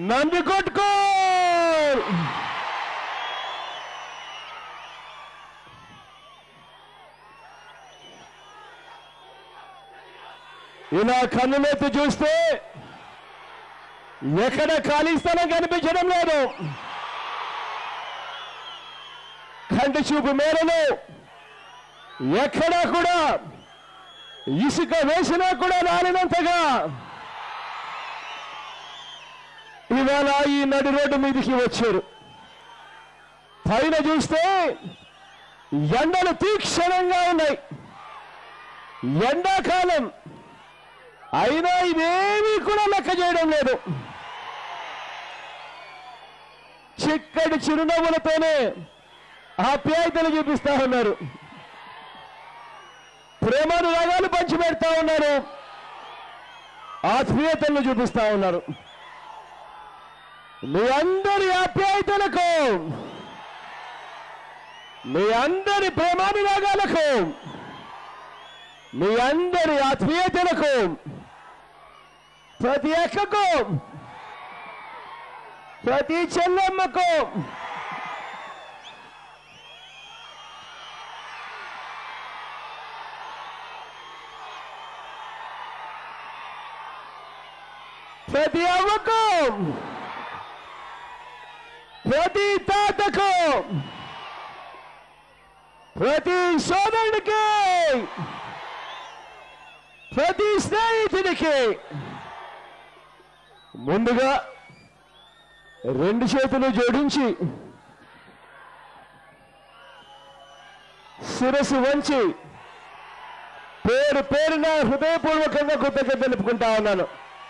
నంది కొట్టుకో ఇలా కన్నులెత్తి చూస్తే ఎక్కడ ఖాళీ స్థలం కనిపించడం లేదు కంటి చూపు మేరలో ఎక్కడా కూడా ఇసుక వేసినా కూడా రాలినంతగా ఇవాళ ఈ నడి రోడ్డు మీదకి వచ్చారు పైన చూస్తే ఎండలు తీక్షణంగా ఉన్నాయి ఎండాకాలం అయినా ఇదేమీ కూడా లెక్క చేయడం లేదు చిక్కటి చిరునవ్వులతోనే ఆప్యాయతలు చూపిస్తా ఉన్నారు ప్రేమను రాగాలు పంచి పెడతా ఉన్నారు ఆత్మీయతలను చూపిస్తా ఉన్నారు మీ అందరి ఆప్యాయతలకు మీ అందరి ప్రేమానురాగాలకు మీ అందరి ఆత్మీయతలకు ప్రతి అక్కకు ప్రతి చెల్లెమ్మకు ప్రతి అవ్వకు ప్రతి తాతకు ప్రతి సోదరుడికి ప్రతి స్నేహితుడికి ముందుగా రెండు చేతులు జోడించి శిరస్సు వంచి పేరు పేరున హృదయపూర్వకంగా కృతజ్ఞత తెలుపుకుంటా ఉన్నాను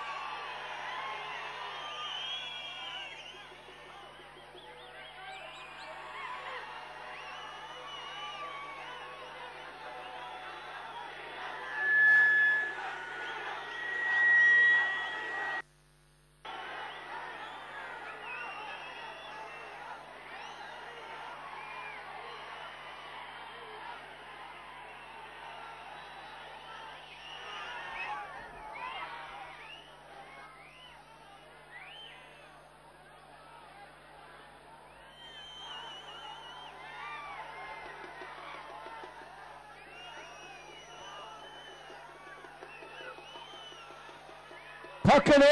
పక్కనే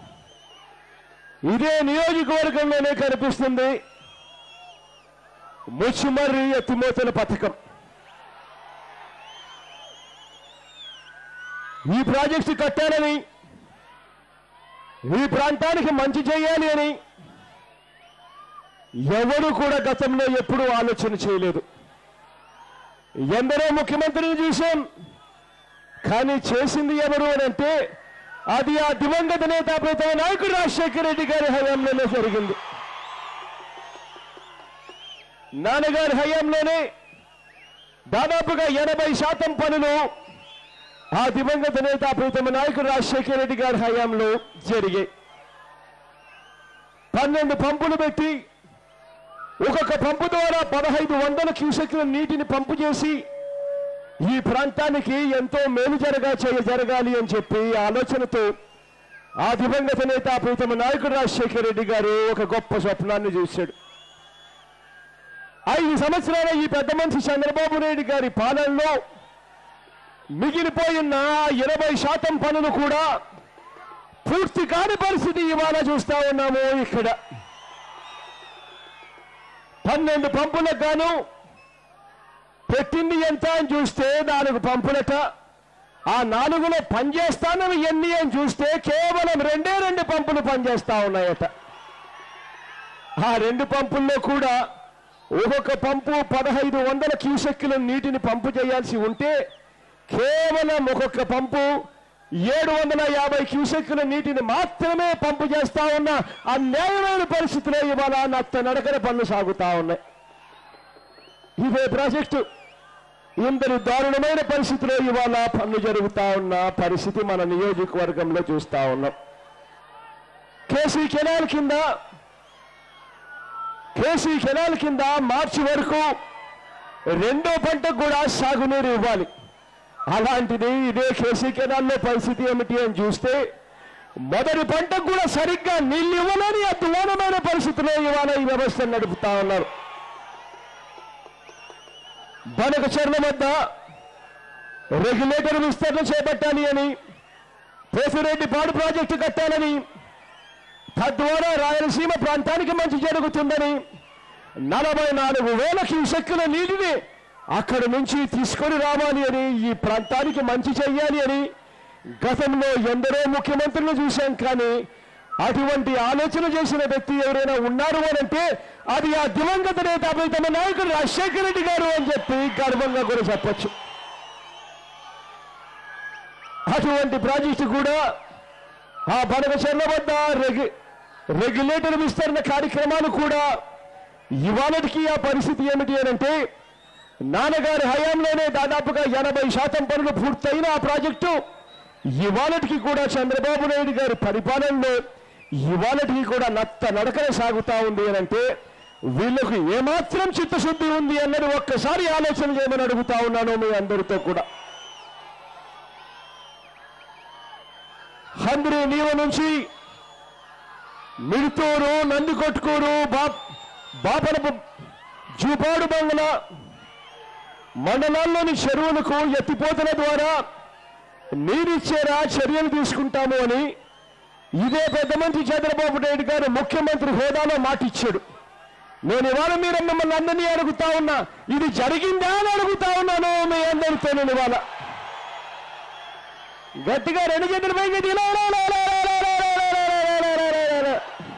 ఇదే నియోజకవర్గంలోనే కనిపిస్తుంది ముచ్చుమర్రి ఎత్తిమోతల పథకం ఈ ప్రాజెక్టు కట్టాలని ఈ ప్రాంతానికి మంచి చేయాలి అని ఎవరు కూడా గతంలో ఎప్పుడూ ఆలోచన చేయలేదు ఎందరో ముఖ్యమంత్రిని చూశాం కానీ చేసింది ఎవరు అని అంటే అది ఆ దివంగత నేత ప్రీతమ నాయకుడు రాజశేఖర రెడ్డి గారి హయాంలోనే జరిగింది నాన్నగారి హయాంలోనే దాదాపుగా ఎనభై శాతం పనులు ఆ దివంగత నేత ప్రీతమ నాయకుడు రాజశేఖర రెడ్డి గారి హయాంలో జరిగాయి పన్నెండు పంపులు పెట్టి ఒక్కొక్క పంపు ద్వారా పదహైదు వందల క్యూసెక్ల నీటిని పంపు చేసి ఈ ప్రాంతానికి ఎంతో మేలు జరగా చేయ జరగాలి అని చెప్పి ఆలోచనతో ఆ దివంగత నేత ప్రీతమ నాయకుడు రాజశేఖర రెడ్డి గారు ఒక గొప్ప స్వప్నాన్ని చూశాడు ఐదు సంవత్సరాల ఈ పెద్ద మనిషి చంద్రబాబు నాయుడు గారి పాలనలో మిగిలిపోయిన ఇరవై శాతం పనులు కూడా పూర్తి కాని పరిస్థితి ఇవాళ చూస్తా ఉన్నాము ఇక్కడ పన్నెండు పంపులకు గాను పెట్టింది ఎంత అని చూస్తే నాలుగు పంపులట ఆ నాలుగులో పనిచేస్తానని ఎన్ని అని చూస్తే కేవలం రెండే రెండు పంపులు పనిచేస్తా ఉన్నాయట ఆ రెండు పంపుల్లో కూడా ఒక్కొక్క పంపు పదహైదు వందల క్యూసెక్కుల నీటిని పంపు చేయాల్సి ఉంటే కేవలం ఒక్కొక్క పంపు ఏడు వందల యాభై క్యూసెక్కుల నీటిని మాత్రమే పంపు చేస్తా ఉన్న ఆ న్యాయమైన పరిస్థితిలో ఇవాళ నత్త నడకన పనులు సాగుతా ఉన్నాయి ఇదే ప్రాజెక్టు ఇందరి దారుణమైన పరిస్థితిలో ఇవాళ పనులు జరుగుతా ఉన్న పరిస్థితి మన నియోజకవర్గంలో చూస్తా ఉన్నాం కేసీ కెనాల్ కింద కేసీ కెనాల్ కింద మార్చి వరకు రెండో పంటకు కూడా సాగునీరు ఇవ్వాలి అలాంటిది ఇదే కేసీ కెనాల్లో పరిస్థితి ఏమిటి అని చూస్తే మొదటి పంటకు కూడా సరిగ్గా నీళ్ళు ఇవ్వలేని అధ్వానమైన పరిస్థితిలో ఇవాళ ఈ వ్యవస్థను నడుపుతా ఉన్నారు బనక చెర్ల వద్ద రెగ్యులేటర్ విస్తరణ చేపట్టాలి అని పోసిరెడ్డి పాడు ప్రాజెక్టు కట్టాలని తద్వారా రాయలసీమ ప్రాంతానికి మంచి జరుగుతుందని నలభై నాలుగు వేల క్యూసెక్కుల నీటిని అక్కడి నుంచి తీసుకొని రావాలి అని ఈ ప్రాంతానికి మంచి చెయ్యాలి అని గతంలో ఎందరో ముఖ్యమంత్రులు చూశాం కానీ అటువంటి ఆలోచన చేసిన వ్యక్తి ఎవరైనా ఉన్నారు అని అంటే అది ఆ దివంగత నేత అభితమ నాయకుడు రాజశేఖర రెడ్డి గారు అని చెప్పి గర్వంగా కూడా చెప్పొచ్చు అటువంటి ప్రాజెక్టు కూడా ఆ బనక చెర్ల వద్ద రెగ్యు రెగ్యులేటర్ విస్తరణ కార్యక్రమాలు కూడా ఇవాళకి ఆ పరిస్థితి ఏమిటి అని అంటే నాన్నగారి హయాంలోనే దాదాపుగా ఎనభై శాతం పనులు పూర్తయిన ఆ ప్రాజెక్టు ఇవాళకి కూడా చంద్రబాబు నాయుడు గారి పరిపాలనలో ఇవాళకి కూడా నత్త నడకనే సాగుతా ఉంది అని అంటే వీళ్ళకు ఏమాత్రం చిత్తశుద్ధి ఉంది అన్నది ఒక్కసారి ఆలోచన చేయమని అడుగుతా ఉన్నాను మీ అందరితో కూడా హంద్రి నీవ నుంచి మిడుతూరు నందికొట్కూరు బా బాపనపు జూపాడు బంగ్లా మండలాల్లోని చెరువులకు ఎత్తిపోతల ద్వారా నీరిచ్చేలా చర్యలు తీసుకుంటాము అని ఇదే పెద్ద మంత్రి చంద్రబాబు నాయుడు గారు ముఖ్యమంత్రి హోదాలో మాటిచ్చాడు నేను ఇవాళ మీరు మిమ్మల్ని అందరినీ అడుగుతా ఉన్నా ఇది జరిగిందా అని అడుగుతా ఉన్నాను మీ అందరితో నేను ఇవాళ గట్టిగా రెండు చేతులు పైకి ఎత్తి ఇలా, ఇలా, ఇలా, ఇలా, ఇలా, ఇలా, ఇలా, ఇలా, ఇలా, ఇలా, ఇలా, ఇలా.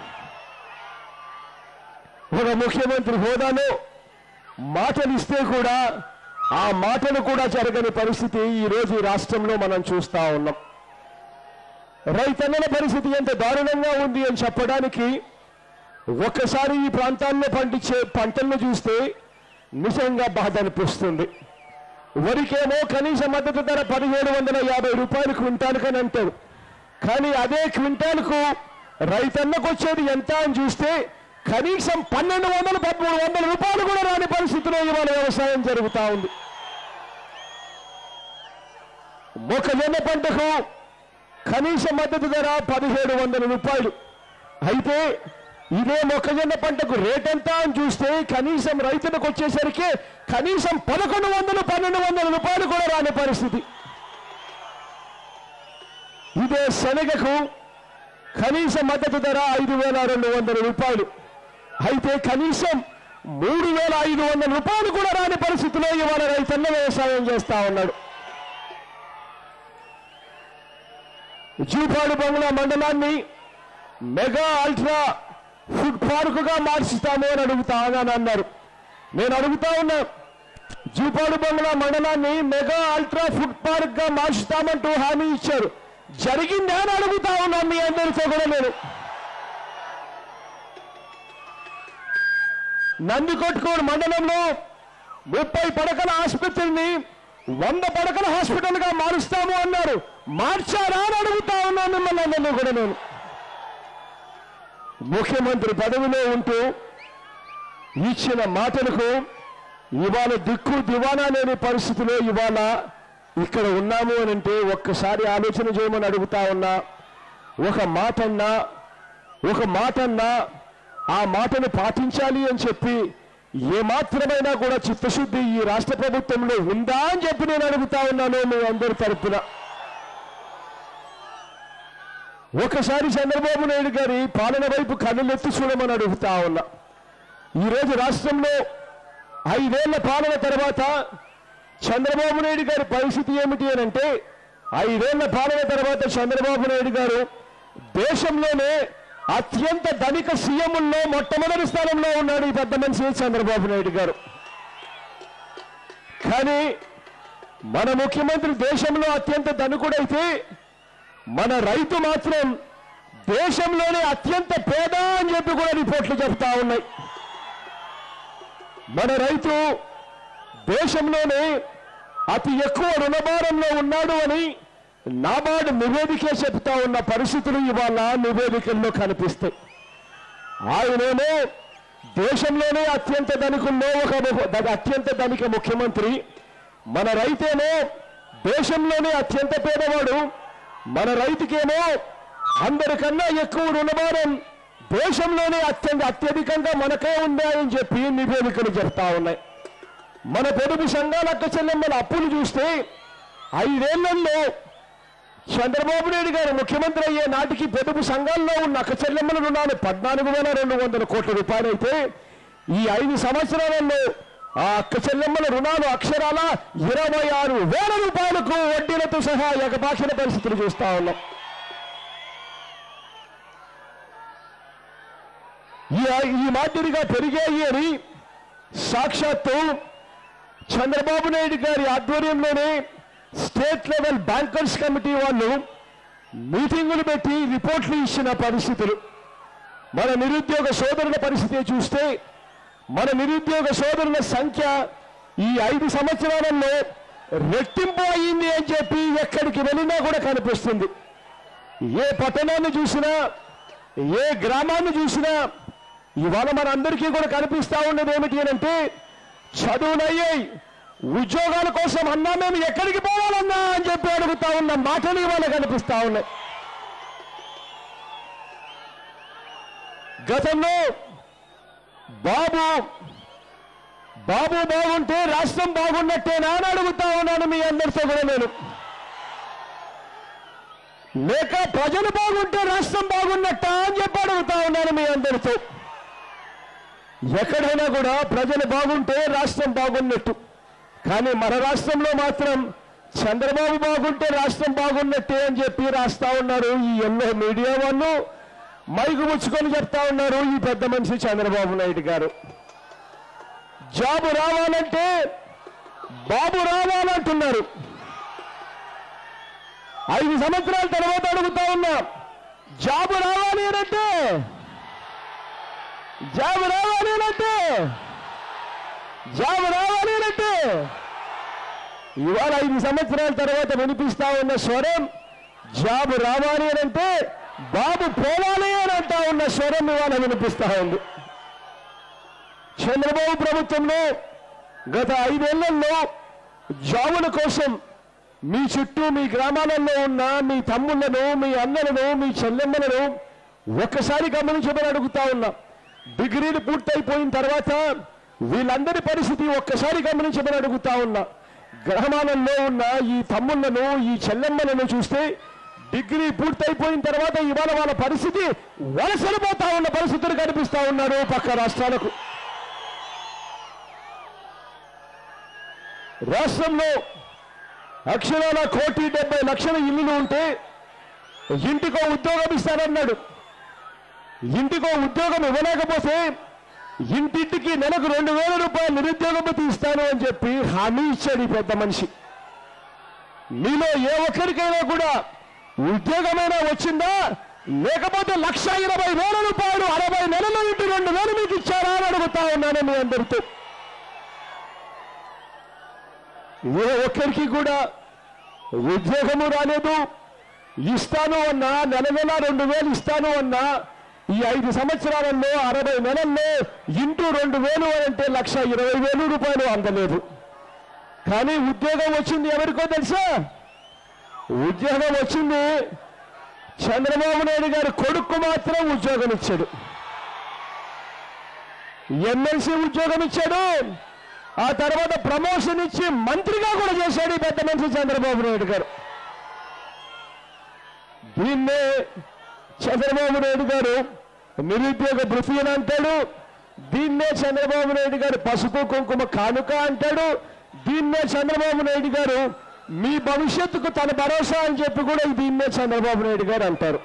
ఒక ముఖ్యమంత్రి హోదాలో మాటలు ఇస్తే కూడా ఆ మాటలు కూడా జరగని పరిస్థితి ఈ రోజు ఈ రాష్ట్రంలో మనం చూస్తా ఉన్నాం రైతన్నల పరిస్థితి ఎంత దారుణంగా ఉంది అని చెప్పడానికి ఒక్కసారి ఈ ప్రాంతాల్లో పండించే పంటలను చూస్తే నిజంగా బాధ అనిపిస్తుంది వరికేమో కనీస మద్దతు ధర పదిహేడు వందల యాభై రూపాయలు క్వింటాల్కని అంటారు కానీ అదే క్వింటాల్కు రైతన్నకు వచ్చేది ఎంత అని చూస్తే కనీసం పన్నెండు వందలు పదమూడు వందల రూపాయలు కూడా రాని పరిస్థితిలో ఇవాళ వ్యవసాయం జరుగుతా ఉంది మొక్కజొన్న పంటకు కనీస మద్దతు ధర పదిహేడు వందల రూపాయలు అయితే ఇదే మొక్కజొన్న పంటకు రేట్ ఎంత అని చూస్తే కనీసం రైతులకు వచ్చేసరికి కనీసం పదకొండు వందలు పన్నెండు వందల రూపాయలు కూడా రాని పరిస్థితి ఇదే శనగకు కనీస మద్దతు ధర ఐదు వేల రెండు వందల రూపాయలు అయితే కనీసం మూడు వేల ఐదు వందల రూపాయలు కూడా రాని పరిస్థితిలో ఇవాళ రైతన్న వ్యవసాయం చేస్తా ఉన్నాడు జూపాడు బంగ్లా మండలాన్ని మెగా అల్ట్రా ఫుడ్ పార్క్ గా మార్చుతాము అని అడుగుతా అని అన్నారు నేను అడుగుతా ఉన్నా జూపాడు బంగ్లా మండలాన్ని మెగా అల్ట్రా ఫుడ్ పార్క్ గా మార్చుతామంటూ హామీ ఇచ్చారు జరిగిందా అని అడుగుతా ఉన్నాను మీ అందరితో కూడా నేను నందికొట్కూరు మండలంలో ముప్పై పడకల ఆసుపత్రిని వంద పడకల హాస్పిటల్ గా మారుస్తాము అన్నారు మార్చారా అని అడుగుతా ఉన్నాను మిమ్మల్ని అందరినీ కూడా నేను ముఖ్యమంత్రి పదవిలో ఉంటూ ఇచ్చిన మాటలకు ఇవాళ దిక్కు దివానా లేని పరిస్థితిలో ఇవాళ ఇక్కడ ఉన్నాము అని అంటే ఒక్కసారి ఆలోచన చేయమని అడుగుతా ఉన్నా ఒక మాటన్నా ఒక మాటన్నా ఆ మాటను పాటించాలి అని చెప్పి ఏమాత్రమైనా కూడా చిత్తశుద్ధి ఈ రాష్ట్ర ప్రభుత్వంలో ఉందా అని చెప్పి నేను అడుగుతా ఉన్నాను మీ అందరి తరపున ఒకసారి చంద్రబాబు నాయుడు గారి పాలన వైపు కన్నులెత్తి చూడమని అడుగుతా ఉన్నా ఈరోజు రాష్ట్రంలో ఐదేళ్ల పాలన తర్వాత చంద్రబాబు నాయుడు గారి పరిస్థితి ఏమిటి అని అంటే ఐదేళ్ల పాలన తర్వాత చంద్రబాబు నాయుడు గారు దేశంలోనే అత్యంత ధనిక సీఎంల్లో మొట్టమొదటి స్థానంలో ఉన్నాడు ఈ పెద్ద మనిషి చంద్రబాబు నాయుడు గారు కానీ మన ముఖ్యమంత్రి దేశంలో అత్యంత ధనికుడైతే మన రైతు మాత్రం దేశంలోనే అత్యంత పేద అని చెప్పి కూడా రిపోర్ట్లు చెప్తా ఉన్నాయి మన రైతు దేశంలోనే అతి ఎక్కువ రుణభారంలో ఉన్నాడు అని నాబార్డు నివేదికే చెప్తా ఉన్న పరిస్థితులు ఇవాళ నివేదికల్లో కనిపిస్తాయి ఆయనేమో దేశంలోనే అత్యంత ధనికుల్లో ఒక ము- అత్యంత ధనిక ముఖ్యమంత్రి మన రైతేమో దేశంలోనే అత్యంత పేదవాడు మన రైతుకేమో అందరికన్నా ఎక్కువ రుణభారం దేశంలోనే అత్యంత అత్యధికంగా మనకే ఉందని చెప్పి నివేదికలు చెప్తా ఉన్నాయి మన పొదుపు సంఘాల అక్క చెల్లెమ్మల అప్పులు చూస్తే ఐదేళ్లలో చంద్రబాబు నాయుడు గారు ముఖ్యమంత్రి అయ్యే నాటికి పొదుపు సంఘాల్లో ఉన్న అక్క చెల్లెమ్మల రుణాలు పద్నాలుగు వేల రెండు వందల కోట్ల రూపాయలైతే ఈ ఐదు సంవత్సరాలలో ఆ అక్క చెల్లెమ్మల రుణాలు అక్షరాల ఇరవై ఆరు వేల రూపాయలకు వడ్డీలతో సహా ఎగబాకిన పరిస్థితులు చూస్తా ఉన్నాం ఈ ఈ మాదిరిగా పెరిగాయి అని సాక్షాత్తు చంద్రబాబు నాయుడు గారి ఆధ్వర్యంలోనే స్టేట్ లెవెల్ బ్యాంకర్స్ కమిటీ వాళ్ళు మీటింగులు పెట్టి రిపోర్ట్లు ఇచ్చిన పరిస్థితులు మన నిరుద్యోగ సోదరుల పరిస్థితి చూస్తే మన నిరుద్యోగ సోదరుల సంఖ్య ఈ ఐదు సంవత్సరాలలో రెట్టింపు అయింది అని చెప్పి ఎక్కడికి వెళ్ళినా కూడా కనిపిస్తుంది ఏ పట్టణాన్ని చూసినా ఏ గ్రామాన్ని చూసినా ఇవాళ మనందరికీ కూడా కనిపిస్తా ఉన్నది ఏమిటి అని అంటే చదువులయ్యాయి ఉద్యోగాల కోసం అన్నా మేము ఎక్కడికి పోవాలన్నా అని చెప్పి అడుగుతా ఉన్న మాటలు ఇవాళ కనిపిస్తా ఉన్నాయి గతంలో బాబు బాబు బాగుంటే రాష్ట్రం బాగున్నట్టేనా అని అడుగుతా ఉన్నాను మీ అందరితో కూడా నేను లేక ప్రజలు బాగుంటే రాష్ట్రం బాగున్నట్టా అని చెప్పి అడుగుతా ఉన్నాను మీ అందరితో ఎక్కడైనా కూడా ప్రజలు బాగుంటే రాష్ట్రం బాగున్నట్టు కానీ మన రాష్ట్రంలో మాత్రం చంద్రబాబు బాగుంటే రాష్ట్రం బాగున్నట్టే అని చెప్పి రాస్తా ఉన్నారు ఈ ఎన్నో మీడియా వాళ్ళు మైకు ముచ్చుకొని చెప్తా ఉన్నారు ఈ పెద్ద మనిషి చంద్రబాబు నాయుడు గారు జాబు రావాలంటే బాబు రావాలంటున్నారు ఐదు సంవత్సరాల తర్వాత అడుగుతా ఉన్నా జాబు రావాలి అంటే జాబు రావాలి అంటే జాబు రావాలి అంటే ఇవాళ ఐదు సంవత్సరాల తర్వాత వినిపిస్తా ఉన్న స్వరం జాబు రావాలి అని అంటే బాబు పోవాలి అని అంటా ఉన్న స్వరం ఇవాళ వినిపిస్తా ఉంది చంద్రబాబు ప్రభుత్వంలో గత ఐదేళ్లలో జాబుల కోసం మీ చుట్టూ మీ గ్రామాలలో ఉన్న మీ తమ్ముళ్లను మీ అన్నలను మీ చెల్లెమ్మలను ఒక్కసారి గమనించమని అడుగుతా ఉన్నా డిగ్రీలు పూర్తయిపోయిన తర్వాత వీళ్ళందరి పరిస్థితి ఒక్కసారి గమనించమని అడుగుతా ఉన్నా గ్రామాలలో ఉన్న ఈ తమ్ముళ్లను ఈ చెల్లెమ్మలను చూస్తే డిగ్రీ పూర్తయిపోయిన తర్వాత ఇవాళ వాళ్ళ పరిస్థితి వలసలు పోతా ఉన్న పరిస్థితులు కనిపిస్తా ఉన్నారు పక్క రాష్ట్రాలకు రాష్ట్రంలో అక్షరాల కోటి డెబ్బై లక్షల ఇల్లులు ఉంటే ఇంటికో ఉద్యోగం ఇస్తానన్నాడు ఇంటికో ఉద్యోగం ఇవ్వలేకపోతే ఇంటింటికి నెలకు రెండు వేల రూపాయలు నిరుద్యోగం ఇస్తాను అని చెప్పి హామీ ఇచ్చాడు ఈ పెద్ద మనిషి మీలో ఏ ఒక్కరికైనా కూడా ఉద్యోగమైనా వచ్చిందా లేకపోతే లక్ష ఇరవై వేల రూపాయలు అరవై నెలల ఇంటి రెండు వేలు మీకు ఇచ్చారా అని అడుగుతా ఉన్నాను మీ అందరితో ఏ ఒక్కరికి కూడా ఉద్యోగము రాలేదు ఇస్తాను అన్నా నెల నెల రెండు వేలు ఇస్తాను అన్నా ఈ ఐదు సంవత్సరాలలో అరవై నెలల్లో ఇంటూ రెండు వేలు అని అంటే లక్ష ఇరవై వేలు రూపాయలు అందలేదు కానీ ఉద్యోగం వచ్చింది ఎవరికో తెలుసా ఉద్యోగం వచ్చింది చంద్రబాబు నాయుడు గారి కొడుకు మాత్రం ఉద్యోగం ఇచ్చాడు ఎమ్మెల్సీ ఉద్యోగం ఇచ్చాడు ఆ తర్వాత ప్రమోషన్ ఇచ్చి మంత్రిగా కూడా చేశాడు ఈ పెద్ద మనిషి చంద్రబాబు నాయుడు గారు దీన్నే చంద్రబాబు నాయుడు గారు నిరుద్యోగ భృతి అని అంటాడు దీన్నే చంద్రబాబు నాయుడు గారు పసుపు కుంకుమ కానుక అంటాడు దీన్నే చంద్రబాబు నాయుడు గారు మీ భవిష్యత్తుకు తన భరోసా అని చెప్పి కూడా దీన్నే చంద్రబాబు నాయుడు గారు అంటారు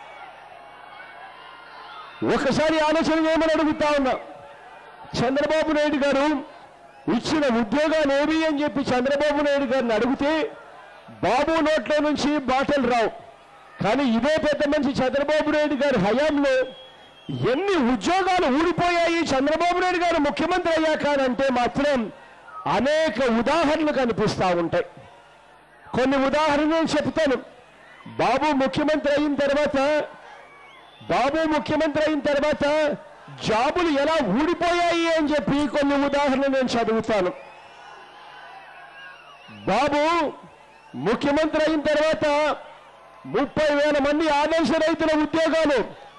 ఒకసారి ఆలోచన చేయమని అడుగుతా ఉన్నా చంద్రబాబు నాయుడు గారు ఇచ్చిన ఉద్యోగాలు ఏవి అని చెప్పి చంద్రబాబు నాయుడు గారిని అడిగితే బాబు నోట్లో నుంచి బాటలు రావు కానీ ఇదే పెద్ద మనిషి చంద్రబాబు నాయుడు గారి హయాంలో ఎన్ని ఉద్యోగాలు ఊడిపోయాయి చంద్రబాబు నాయుడు గారు ముఖ్యమంత్రి అయ్యాక అని అంటే మాత్రం అనేక ఉదాహరణలు కనిపిస్తా ఉంటాయి కొన్ని ఉదాహరణలు చెప్తాను బాబు ముఖ్యమంత్రి అయిన తర్వాత బాబు ముఖ్యమంత్రి అయిన తర్వాత జాబులు ఎలా ఊడిపోయాయి అని చెప్పి కొన్ని ఉదాహరణలు నేను చదువుతాను బాబు ముఖ్యమంత్రి అయిన తర్వాత ముప్పై వేల మంది ఆదర్శ రైతుల ఉద్యోగాలు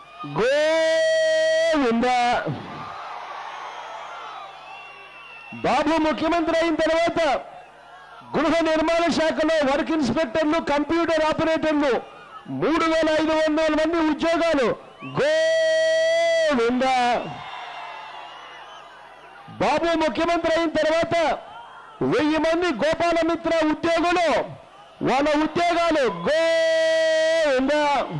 గోవిందా బాబు ముఖ్యమంత్రి అయిన తర్వాత గృహ నిర్మాణ శాఖలో వర్క్ ఇన్స్పెక్టర్లు కంప్యూటర్ ఆపరేటర్లు మూడు వేల ఐదు వందల మంది ఉద్యోగాలు గోవిందా బాబు ముఖ్యమంత్రి అయిన తర్వాత వెయ్యి మంది గోపాలమిత్ర ఉద్యోగులు వాళ్ళ ఉద్యోగాలు గోవిందా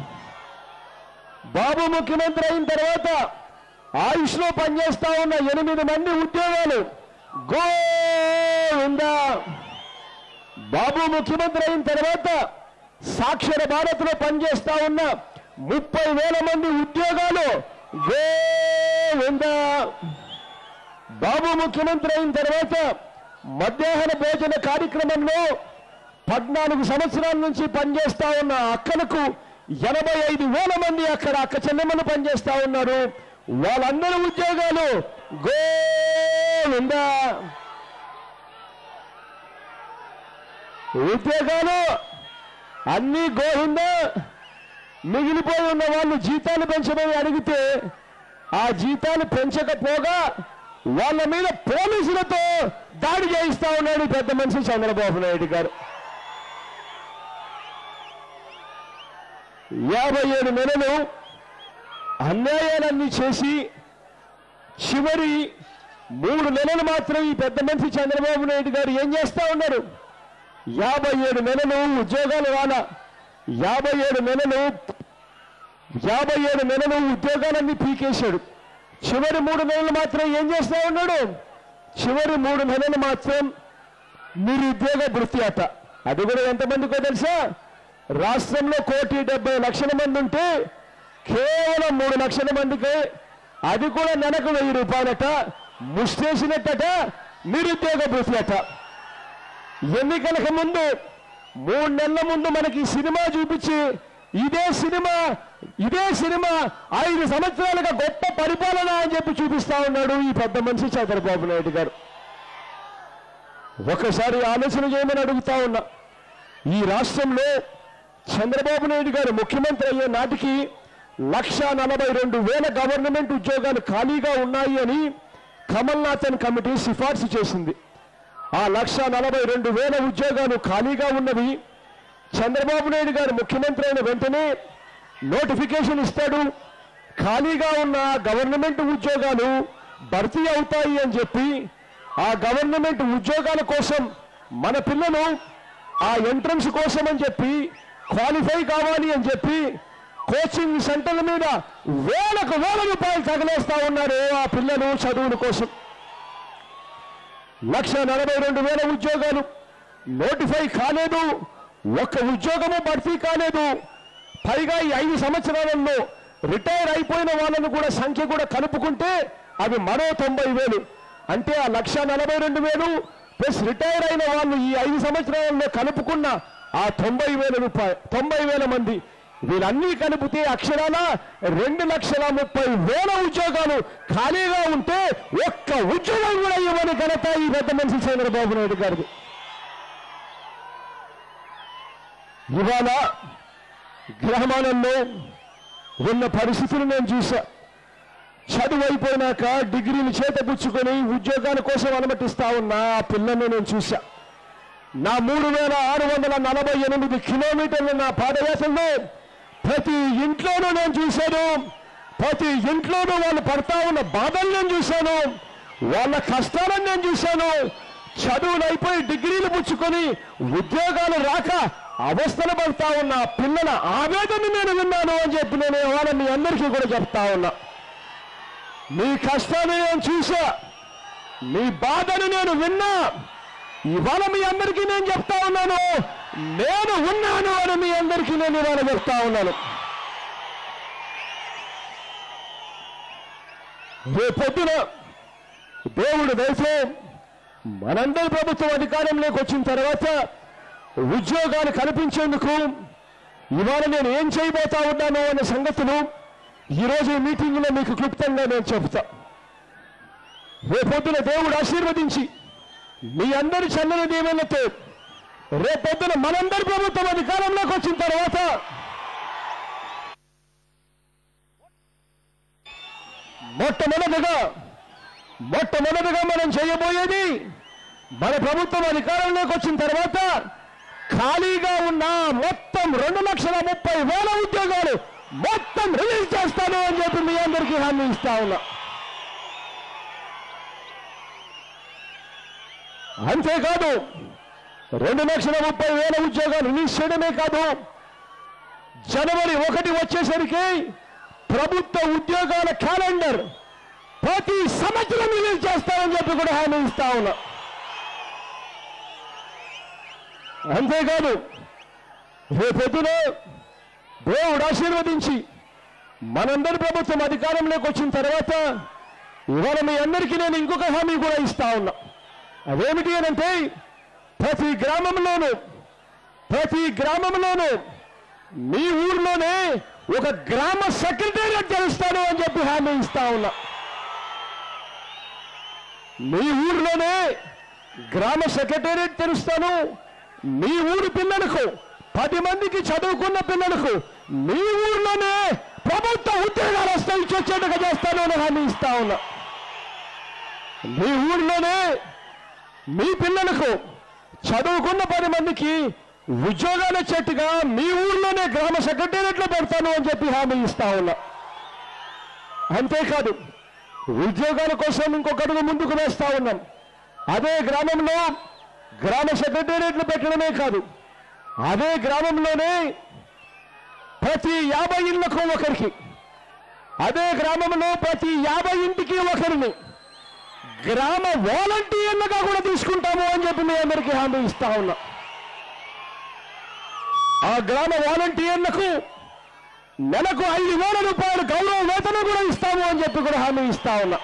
బాబు ముఖ్యమంత్రి అయిన తర్వాత ఆయుష్ లో పనిచేస్తా ఉన్న ఎనిమిది మంది ఉద్యోగాలు గోవిందా బాబు ముఖ్యమంత్రి అయిన తర్వాత సాక్షర భారత్ లో పనిచేస్తా ఉన్న ముప్పై వేల మంది ఉద్యోగాలు గోవిందా బాబు ముఖ్యమంత్రి అయిన తర్వాత మధ్యాహ్న భోజన కార్యక్రమంలో పద్నాలుగు సంవత్సరాల నుంచి పనిచేస్తా ఉన్న అక్కలకు ఎనభై ఐదు వేల మంది అక్కడ అక్క చెల్లెమ్మలు పనిచేస్తా ఉన్నారు వాళ్ళందరి ఉద్యోగాలు గోవిందా ఉద్యోగాలు అన్ని గోవిందా మిగిలిపోయి ఉన్న వాళ్ళు జీతాలు పెంచమని అడిగితే ఆ జీతాలు పెంచకపోగా వాళ్ళ మీద పోలీసులతో దాడి చేయిస్తా ఉన్నాడు పెద్ద మనిషి చంద్రబాబు నాయుడు గారు యాభై ఏడు నెలలు అన్యాయాలన్నీ చేసి చివరి మూడు నెలలు మాత్రం ఈ పెద్ద మనిషి చంద్రబాబు నాయుడు గారు ఏం చేస్తా ఉన్నారు యాభై ఏడు నెలలు ఉద్యోగాలు రాలా యాభై ఏడు నెలలు యాభై ఏడు నెలలు ఉద్యోగాలన్నీ పీకేశాడు చివరి మూడు నెలలు మాత్రం ఏం చేస్తా ఉన్నాడు చివరి మూడు నెలలు మాత్రం నిరుద్యోగ వృత్తి అట అది కూడా ఎంతమందికో తెలుసా రాష్ట్రంలో కోటి డెబ్బై లక్షల మంది ఉంటే కేవలం మూడు లక్షల మందికి అది కూడా నెలకు వెయ్యి రూపాయలట ముష్టేసినట్టట నిరుద్యోగ వృత్తి అట ఎన్నికలకు ముందు మూడు నెలల ముందు మనకి ఈ సినిమా చూపించి ఇదే సినిమా ఇదే సినిమా ఐదు సంవత్సరాలుగా గొప్ప పరిపాలన అని చెప్పి చూపిస్తా ఉన్నాడు ఈ పెద్ద మనిషి చంద్రబాబు నాయుడు గారు ఒకసారి ఆలోచన చేయమని అడుగుతా ఉన్నా ఈ రాష్ట్రంలో చంద్రబాబు నాయుడు గారు ముఖ్యమంత్రి అయ్యే నాటికి లక్ష నలభై రెండు వేల గవర్నమెంట్ ఉద్యోగాలు ఖాళీగా ఉన్నాయి అని కమల్నాథన్ కమిటీ సిఫార్సు చేసింది ఆ లక్ష నలభై రెండు వేల ఉద్యోగాలు ఖాళీగా ఉన్నవి చంద్రబాబు నాయుడు గారు ముఖ్యమంత్రి అయిన వెంటనే నోటిఫికేషన్ ఇస్తాడు ఖాళీగా ఉన్న గవర్నమెంట్ ఉద్యోగాలు భర్తీ అవుతాయి అని చెప్పి ఆ గవర్నమెంట్ ఉద్యోగాల కోసం మన పిల్లలు ఆ ఎంట్రన్స్ కోసం అని చెప్పి క్వాలిఫై కావాలి అని చెప్పి కోచింగ్ సెంటర్ల మీద వేలకు వేల రూపాయలు తగలేస్తా ఉన్నారు ఆ పిల్లలు చదువుల కోసం లక్ష నలభై రెండు వేల ఉద్యోగాలు నోటిఫై కాలేదు ఒక్క ఉద్యోగము భర్తీ కాలేదు పైగా ఈ ఐదు సంవత్సరాలలో రిటైర్ అయిపోయిన వాళ్ళను కూడా సంఖ్య కూడా కలుపుకుంటే అవి మరో తొంభై వేలు అంటే ఆ లక్ష నలభై రెండు వేలు ప్లస్ రిటైర్ అయిన వాళ్ళు ఈ ఐదు సంవత్సరాలలో కలుపుకున్న ఆ తొంభై వేల రూపాయలు తొంభై వేల మంది వీళ్ళన్నీ కలిపితే అక్షరాల రెండు లక్షల ముప్పై వేల ఉద్యోగాలు ఖాళీగా ఉంటే ఒక్క ఉద్యోగం కూడా ఇవ్వని ఘనత ఈ పెద్ద మనిషి చంద్రబాబు నాయుడు గారిది ఇవాళ గ్రామాలలో ఉన్న పరిస్థితులు నేను చూసా చదువు అయిపోయినాక డిగ్రీలు చేతపుచ్చుకొని ఉద్యోగాల కోసం అనుమతిస్తా ఉన్న ఆ పిల్లల్ని నేను చూసా నా మూడు వేల ఆరు వందల నలభై ఎనిమిది కిలోమీటర్ల నా పాదయాత్రలో ప్రతి ఇంట్లోనూ నేను చూశాను ప్రతి ఇంట్లోనూ వాళ్ళు పడతా ఉన్న బాధలు నేను చూశాను వాళ్ళ కష్టాలను నేను చూశాను చదువులు అయిపోయి డిగ్రీలు పుచ్చుకొని ఉద్యోగాలు రాక అవస్థలు పడతా ఉన్న పిల్లల ఆవేదన నేను విన్నాను అని చెప్పి నేను ఇవాళ మీ అందరికీ కూడా చెప్తా ఉన్నా మీ కష్టాన్ని నేను చూసా మీ బాధను నేను విన్నా ఇవాళ మీ అందరికీ నేను చెప్తా ఉన్నాను నేను ఉన్నాను అని మీ అందరికీ నేను ఇవాళ చెప్తా ఉన్నాను రేపొద్దున దేవుడు దయచే మనందరి ప్రభుత్వం అధికారంలోకి వచ్చిన తర్వాత ఉద్యోగాలు కల్పించేందుకు ఇవాళ నేను ఏం చేయబోతా ఉన్నాను అనే సంగతులు ఈరోజు ఈ మీటింగ్లో మీకు క్లుప్తంగా నేను చెప్తా రేపొద్దున దేవుడు ఆశీర్వదించి మీ అందరి చల్లని దీవెనతో రేపొద్దున మనందరి ప్రభుత్వం అధికారంలోకి వచ్చిన తర్వాత మొట్టమొదటిగా మొట్టమొదటిగా మనం చేయబోయేది మన ప్రభుత్వం అధికారంలోకి వచ్చిన తర్వాత ఖాళీగా ఉన్న మొత్తం రెండు లక్షల ముప్పై వేల ఉద్యోగాలు మొత్తం రిలీజ్ చేస్తాను అని చెప్పి మీ అందరికీ హామీ ఇస్తా ఉన్నా అంతేకాదు రెండు లక్షల ముప్పై వేల ఉద్యోగాలు రిలీజ్ చేయడమే కాదు జనవరి ఒకటి వచ్చేసరికి ప్రభుత్వ ఉద్యోగాల క్యాలెండర్ ప్రతి సంవత్సరం రిలీజ్ చేస్తామని చెప్పి కూడా హామీ ఇస్తా ఉన్నా అంతేకాదు రేపొద్దున దేవుడు ఆశీర్వదించి మనందరి ప్రభుత్వం అధికారంలోకి వచ్చిన తర్వాత ఇవాళ మీ అందరికీ నేను ఇంకొక హామీ కూడా ఇస్తా ఉన్నా అదేమిటి అనంటే ప్రతి గ్రామంలోనూ ప్రతి గ్రామంలోనూ మీ ఊర్లోనే ఒక గ్రామ సెక్రటేరియట్ తెలుస్తాను అని చెప్పి హామీ ఇస్తా ఉన్నా మీ ఊర్లోనే గ్రామ సెక్రటేరియట్ తెరుస్తాను మీ ఊరు పిల్లలకు పది మందికి చదువుకున్న పిల్లలకు మీ ఊర్లోనే ప్రభుత్వ ఉద్యోగాలు వస్తాయి ఇచ్చొచ్చేట్టుగా చేస్తాను అని హామీ ఇస్తా ఉన్నా మీ ఊర్లోనే మీ పిల్లలకు చదువుకున్న పది మందికి ఉద్యోగాలు వచ్చేట్టుగా మీ ఊర్లోనే గ్రామ సెక్రటేరియట్లో పెడతాను అని చెప్పి హామీ ఇస్తా ఉన్నా అంతేకాదు ఉద్యోగాల కోసం ఇంకొక అడుగు ముందుకు వేస్తా ఉన్నాం అదే గ్రామంలో గ్రామ సెక్రటేరియట్లు పెట్టడమే కాదు అదే గ్రామంలోనే ప్రతి యాభై ఇళ్లకు ఒకరికి అదే గ్రామంలో ప్రతి యాభై ఇంటికి ఒకరిని గ్రామ వాలంటీర్లుగా కూడా తీసుకుంటాము అని చెప్పి మీ అందరికీ హామీ ఇస్తా ఉన్నా ఆ గ్రామ వాలంటీర్లకు నెలకు ఐదు వేల రూపాయలు గౌరవ వేతనం కూడా ఇస్తాము అని చెప్పి కూడా హామీ ఇస్తా ఉన్నా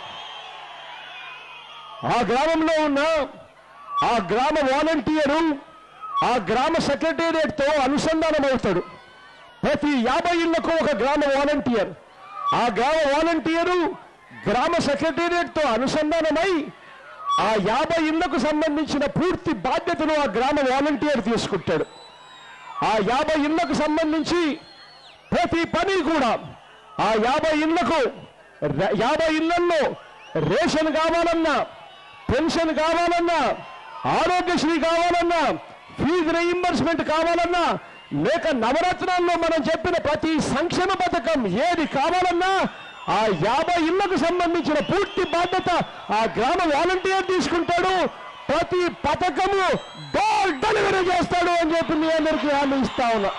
ఆ గ్రామంలో ఉన్న ఆ గ్రామ వాలంటీరు ఆ గ్రామ సెక్రటేరియట్ తో అనుసంధానం అవుతాడు ప్రతి యాభై ఇళ్లకు ఒక గ్రామ వాలంటీర్ ఆ గ్రామ వాలంటీరు గ్రామ సెక్రటేరియట్ తో అనుసంధానమై ఆ యాభై ఇళ్లకు సంబంధించిన పూర్తి బాధ్యతను ఆ గ్రామ వాలంటీర్ తీసుకుంటాడు ఆ యాభై ఇళ్లకు సంబంధించి ప్రతి పని కూడా ఆ యాభై ఇళ్లకు ర- యాభై ఇళ్లలో రేషన్ కావాలన్నా పెన్షన్ కావాలన్నా ఆరోగ్యశ్రీ కావాలన్నా ఫీజు రీయింబర్స్మెంట్ కావాలన్నా లేక నవరత్నాల్లో మనం చెప్పిన ప్రతి సంక్షేమ పథకం ఏది కావాలన్నా ఆ యాభై ఇళ్లకు సంబంధించిన పూర్తి బాధ్యత ఆ గ్రామ వాలంటీర్ తీసుకుంటాడు ప్రతి పథకము డోర్ డెలివరీ చేస్తాడు అని చెప్పి మీ అందరికీ హామీ ఇస్తా ఉన్నా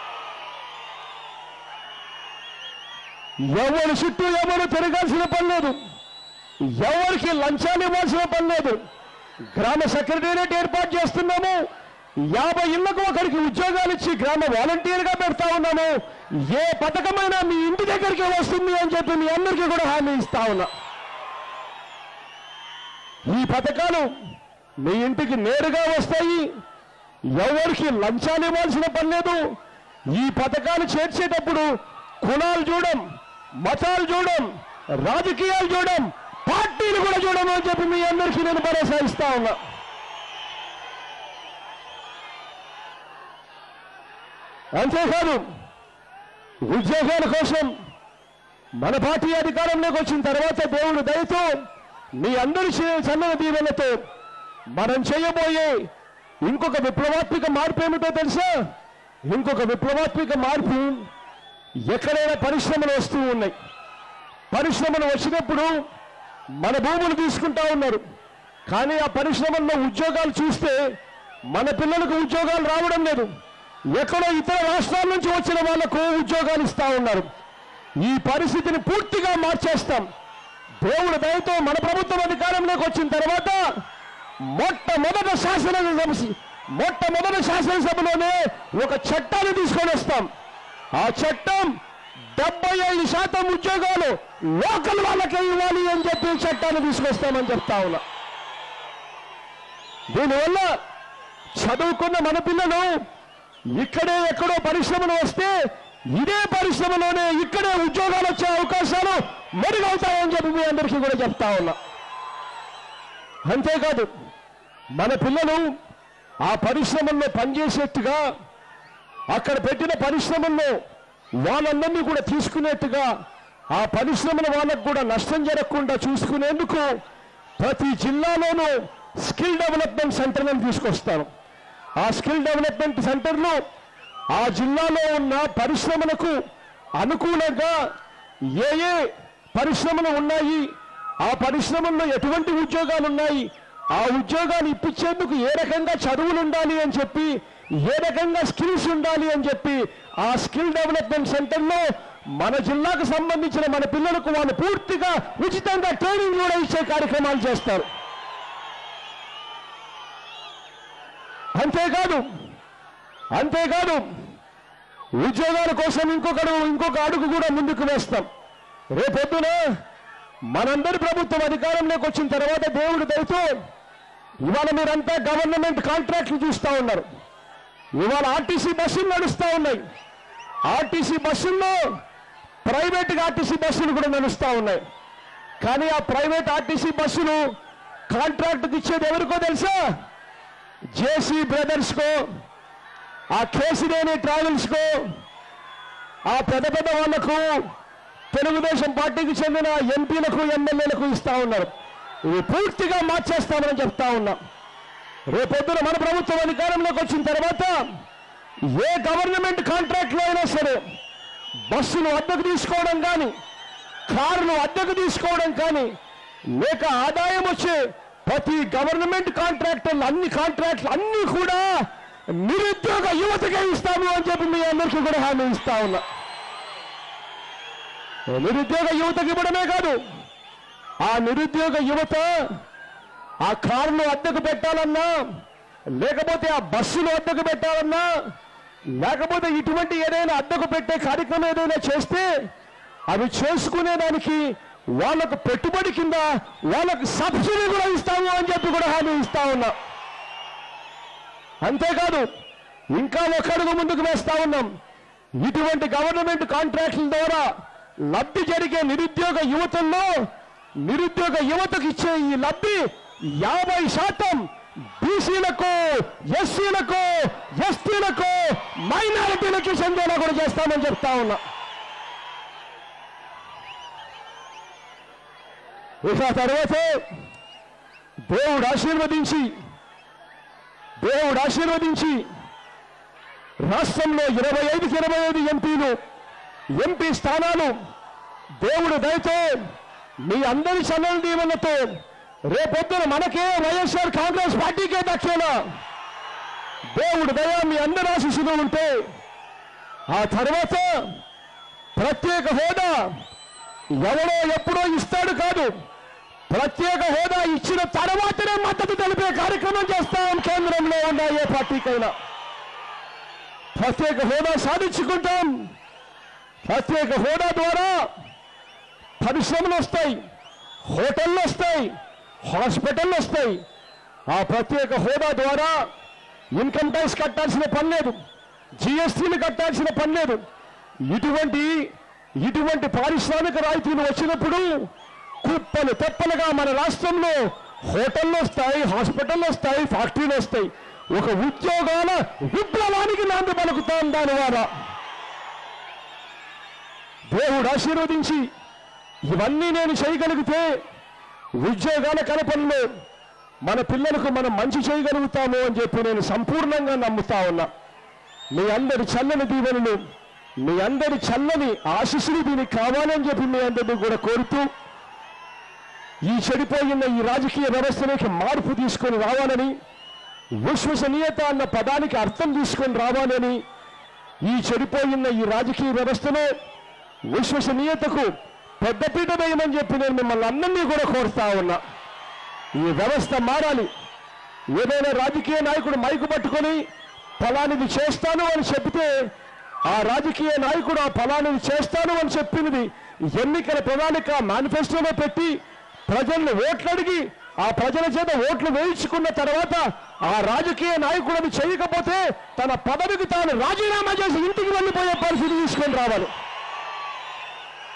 ఎవరి చుట్టూ ఎవరు తిరగాల్సిన పని లేదు ఎవరికి లంచాలు ఇవ్వాల్సిన పని లేదు గ్రామ సెక్రటేరియట్ ఏర్పాటు చేస్తున్నాము యాభై ఇళ్లకు ఒకరికి ఉద్యోగాలు ఇచ్చి గ్రామ వాలంటీర్గా పెడతా ఉన్నాము ఏ పథకమైనా మీ ఇంటి దగ్గరికి వస్తుంది అని చెప్పి మీ అందరికీ కూడా హామీ ఇస్తా ఉన్నా ఈ పథకాలు మీ ఇంటికి నేరుగా వస్తాయి ఎవరికి లంచాలు ఇవ్వాల్సిన పని లేదు ఈ పథకాలు చేర్చేటప్పుడు కులాలు చూడం మతాలు చూడం రాజకీయాలు చూడం పార్టీలు కూడా చూడము అని చెప్పి మీ అందరికీ నేను భరోసా ఇస్తా ఉన్నా అంతేకాదు ఉద్యోగాల కోసం మన పార్టీ అధికారంలోకి వచ్చిన తర్వాత దేవుడు దయతో మీ అందరి చే- చల్లని దీవెనతో మనం చేయబోయే ఇంకొక విప్లవాత్మక మార్పు ఏమిటో తెలుసా ఇంకొక విప్లవాత్మక మార్పు ఎక్కడైనా పరిశ్రమలు వస్తూ ఉన్నాయి పరిశ్రమలు వచ్చినప్పుడు మన భూములు తీసుకుంటా ఉన్నారు కానీ ఆ పరిశ్రమల్లో ఉద్యోగాలు చూస్తే మన పిల్లలకు ఉద్యోగాలు రావడం లేదు ఎక్కడో ఇతర రాష్ట్రాల నుంచి వచ్చిన వాళ్లకు ఉద్యోగాలు ఇస్తా ఉన్నారు ఈ పరిస్థితిని పూర్తిగా మార్చేస్తాం దేవుడు దయతో మన ప్రభుత్వం అధికారంలోకి వచ్చిన తర్వాత మొట్టమొదట శాసనసభ మొట్టమొదటి శాసనసభలోనే ఒక చట్టాన్ని తీసుకొని వస్తాం ఆ చట్టం డెబ్బై ఐదు శాతం ఉద్యోగాలు లోకల్ వాళ్ళకే ఇవ్వాలి అని చెప్పి చట్టాన్ని తీసుకొస్తామని చెప్తా ఉన్నా దీనివల్ల చదువుకున్న మన పిల్లలు ఇక్కడే ఎక్కడో పరిశ్రమలు వస్తే ఇదే పరిశ్రమలోనే ఇక్కడే ఉద్యోగాలు వచ్చే అవకాశాలు మెరుగవుతాయని చెప్పి మీ అందరికీ కూడా చెప్తా ఉన్నా అంతేకాదు మన పిల్లలు ఆ పరిశ్రమల్లో పనిచేసేట్టుగా అక్కడ పెట్టిన పరిశ్రమల్లో వాళ్ళందరినీ కూడా తీసుకునేట్టుగా ఆ పరిశ్రమల వాళ్ళకు కూడా నష్టం జరగకుండా చూసుకునేందుకు ప్రతి జిల్లాలోనూ స్కిల్ డెవలప్మెంట్ సెంటర్లను తీసుకొస్తాను ఆ స్కిల్ డెవలప్మెంట్ సెంటర్లు ఆ జిల్లాలో ఉన్న పరిశ్రమలకు అనుకూలంగా ఏ ఏ పరిశ్రమలు ఉన్నాయి ఆ పరిశ్రమల్లో ఎటువంటి ఉద్యోగాలు ఉన్నాయి ఆ ఉద్యోగాలు ఇప్పించేందుకు ఏ రకంగా చదువులు ఉండాలి అని చెప్పి ఏ రకంగా స్కిల్స్ ఉండాలి అని చెప్పి ఆ స్కిల్ డెవలప్మెంట్ సెంటర్లో మన జిల్లాకు సంబంధించిన మన పిల్లలకు వాళ్ళు పూర్తిగా ఉచితంగా ట్రైనింగ్ కూడా ఇచ్చే కార్యక్రమాలు చేస్తారు అంతేకాదు అంతేకాదు ఉద్యోగాల కోసం ఇంకొకడు ఇంకొక అడుగు కూడా ముందుకు వేస్తాం రేపొద్దున మనందరి ప్రభుత్వం అధికారంలోకి వచ్చిన తర్వాత దేవుడు దయతో ఇవాళ మీరంతా గవర్నమెంట్ కాంట్రాక్ట్లు చూస్తా ఉన్నారు ఇవాళ ఆర్టీసీ బస్సులు నడుస్తా ఉన్నాయి ఆర్టీసీ బస్సుల్లో ప్రైవేట్ ఆర్టీసీ బస్సులు కూడా నడుస్తా ఉన్నాయి కానీ ఆ ప్రైవేట్ ఆర్టీసీ బస్సులు కాంట్రాక్ట్కి ఇచ్చేది ఎవరికో తెలుసా జేసీ బ్రదర్స్ కో ఆ కేసినేని ట్రావెల్స్ కో ఆ పెద్ద పెద్ద వాళ్లకు తెలుగుదేశం పార్టీకి చెందిన ఎంపీలకు ఎమ్మెల్యేలకు ఇస్తా ఉన్నారు ఇవి పూర్తిగా మార్చేస్తామని చెప్తా ఉన్నాం రేపొద్దున మన ప్రభుత్వం అధికారంలోకి వచ్చిన తర్వాత ఏ గవర్నమెంట్ కాంట్రాక్ట్లో అయినా సరే బస్సులు అద్దెకు తీసుకోవడం కానీ కారులు అద్దెకు తీసుకోవడం కానీ లేక ఆదాయం వచ్చే ప్రతి గవర్నమెంట్ కాంట్రాక్టర్లు అన్ని కాంట్రాక్ట్లు అన్ని కూడా నిరుద్యోగ యువతకే ఇస్తాము అని చెప్పి మీ అందరికీ కూడా హామీ ఇస్తా ఉన్నా నిరుద్యోగ యువతకి ఇవ్వడమే కాదు ఆ నిరుద్యోగ యువత ఆ కారును అద్దెకు పెట్టాలన్నా లేకపోతే ఆ బస్సులు అద్దెకు పెట్టాలన్నా లేకపోతే ఇటువంటి ఏదైనా అద్దెకు పెట్టే కార్యక్రమం ఏదైనా చేస్తే అవి చేసుకునేదానికి వాళ్ళకు పెట్టుబడి కింద వాళ్ళకు సబ్సిడీ కూడా ఇస్తాము అని చెప్పి కూడా హామీ ఇస్తా ఉన్నా అంతేకాదు ఇంకా ఒక అడుగు ముందుకు వేస్తా ఉన్నాం ఇటువంటి గవర్నమెంట్ కాంట్రాక్టుల ద్వారా లబ్ధి జరిగే నిరుద్యోగ యువతల్లో నిరుద్యోగ యువతకు ఇచ్చే ఈ లబ్ధి యాభై శాతం బీసీలకు ఎస్సీలకు ఎస్టీలకు మైనారిటీలకు చెందేలా కూడా చేస్తామని చెప్తా ఉన్నా ఇక ఆ తర్వాత దేవుడు ఆశీర్వదించి దేవుడు ఆశీర్వదించి రాష్ట్రంలో ఇరవై ఐదుకి ఇరవై ఐదు ఎంపీలు ఎంపీ స్థానాలు దేవుడు దయతో మీ అందరి చల్లని దీవెనతో రేపొద్దున మనకే వైఎస్ఆర్ కాంగ్రెస్ పార్టీకే దక్కేలా దేవుడు దయ మీ అందరి ఆశీస్సులు ఉంటే ఆ తర్వాత ప్రత్యేక హోదా ఎవడో ఎప్పుడో ఇస్తాడు కాదు ప్రత్యేక హోదా ఇచ్చిన తర్వాతనే మద్దతు తెలిపే కార్యక్రమం చేస్తాం కేంద్రంలో ఉన్న ఏ పార్టీకైనా ప్రత్యేక హోదా సాధించుకుంటాం ప్రత్యేక హోదా ద్వారా పరిశ్రమలు వస్తాయి హోటళ్ళు వస్తాయి హాస్పిటళ్ళు వస్తాయి ఆ ప్రత్యేక హోదా ద్వారా ఇన్కమ్ ట్యాక్స్ కట్టాల్సిన పని లేదు జిఎస్టీలు కట్టాల్సిన పని లేదు ఇటువంటి ఇటువంటి పారిశ్రామిక రాయితీలు వచ్చినప్పుడు కుప్పలు తెప్పలుగా మన రాష్ట్రంలో హోటళ్ళు వస్తాయి హాస్పిటళ్ళు వస్తాయి ఫ్యాక్టరీలు వస్తాయి ఒక ఉద్యోగాల విప్లవానికి నాంది పలుకుతాం దాని ద్వారా దేవుడు ఆశీర్వదించి ఇవన్నీ నేను చేయగలిగితే ఉద్యోగాల కల్పనలో మన పిల్లలకు మనం మంచి చేయగలుగుతాము అని చెప్పి నేను సంపూర్ణంగా నమ్ముతా ఉన్నా మీ అందరి చల్లని దీవెనలు మీ అందరి చల్లని ఆశీస్సులు దీనికి కావాలని చెప్పి మీ అందరినీ కూడా కోరుతూ ఈ చెడిపోయిన ఈ రాజకీయ వ్యవస్థలోకి మార్పు తీసుకొని రావాలని విశ్వసనీయత అన్న పదానికి అర్థం తీసుకొని రావాలని ఈ చెడిపోయిన ఈ రాజకీయ వ్యవస్థలో విశ్వసనీయతకు పెద్దపీట వేయమని చెప్పి నేను మిమ్మల్ని అందరినీ కూడా కోరుతా ఉన్నా ఈ వ్యవస్థ మారాలి ఏదైనా రాజకీయ నాయకుడు మైకు పట్టుకొని ఫలానిది చేస్తాను అని చెబితే ఆ రాజకీయ నాయకుడు ఆ ఫలానిది చేస్తాను అని చెప్పినది ఎన్నికల ప్రణాళిక మేనిఫెస్టోలో పెట్టి ప్రజలను ఓట్లు అడిగి ఆ ప్రజల చేత ఓట్లు వేయించుకున్న తర్వాత ఆ రాజకీయ నాయకుడు అది చేయకపోతే తన పదవికి తాను రాజీనామా చేసి ఇంటికి వెళ్ళిపోయే పరిస్థితి తీసుకొని రావాలి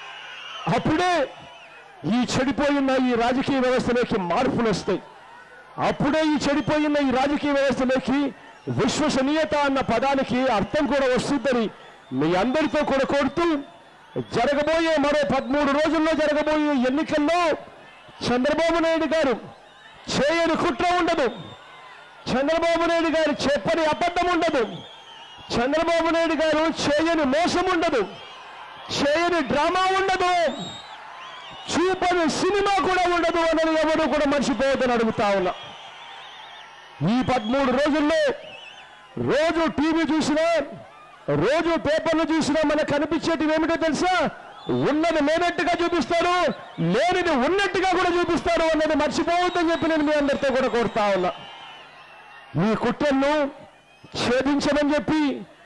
అప్పుడే ఈ చెడిపోయిన ఈ రాజకీయ వ్యవస్థలోకి మార్పులు వస్తాయి అప్పుడే ఈ చెడిపోయిన ఈ రాజకీయ వ్యవస్థలోకి విశ్వసనీయత అన్న పదానికి అర్థం కూడా వస్తుందని మీ అందరితో కూడా కోరుతూ జరగబోయే మరో పదమూడు రోజుల్లో జరగబోయే ఎన్నికల్లో చంద్రబాబు నాయుడు గారు చేయని కుట్ర ఉండదు చంద్రబాబు నాయుడు గారు చెప్పని అబద్ధం ఉండదు చంద్రబాబు నాయుడు గారు చేయని మోసం ఉండదు చేయని డ్రామా ఉండదు చూపని సినిమా కూడా ఉండదు అన్నది ఎవరు కూడా మర్చిపోవద్దని అడుగుతా ఉన్నా ఈ పదమూడు రోజుల్లో రోజు టీవీ చూసినా రోజు పేపర్లు చూసినా మనకు కనిపించేటివి ఏమిటో తెలుసా ఉన్నది లేనట్టుగా చూపిస్తారు లేనిది ఉన్నట్టుగా కూడా చూపిస్తారు అన్నది మర్చిపోవద్దని చెప్పి నేను మీ అందరితో కూడా కోరుతా ఉన్నా ఈ కుట్రలను ఛేదించమని చెప్పి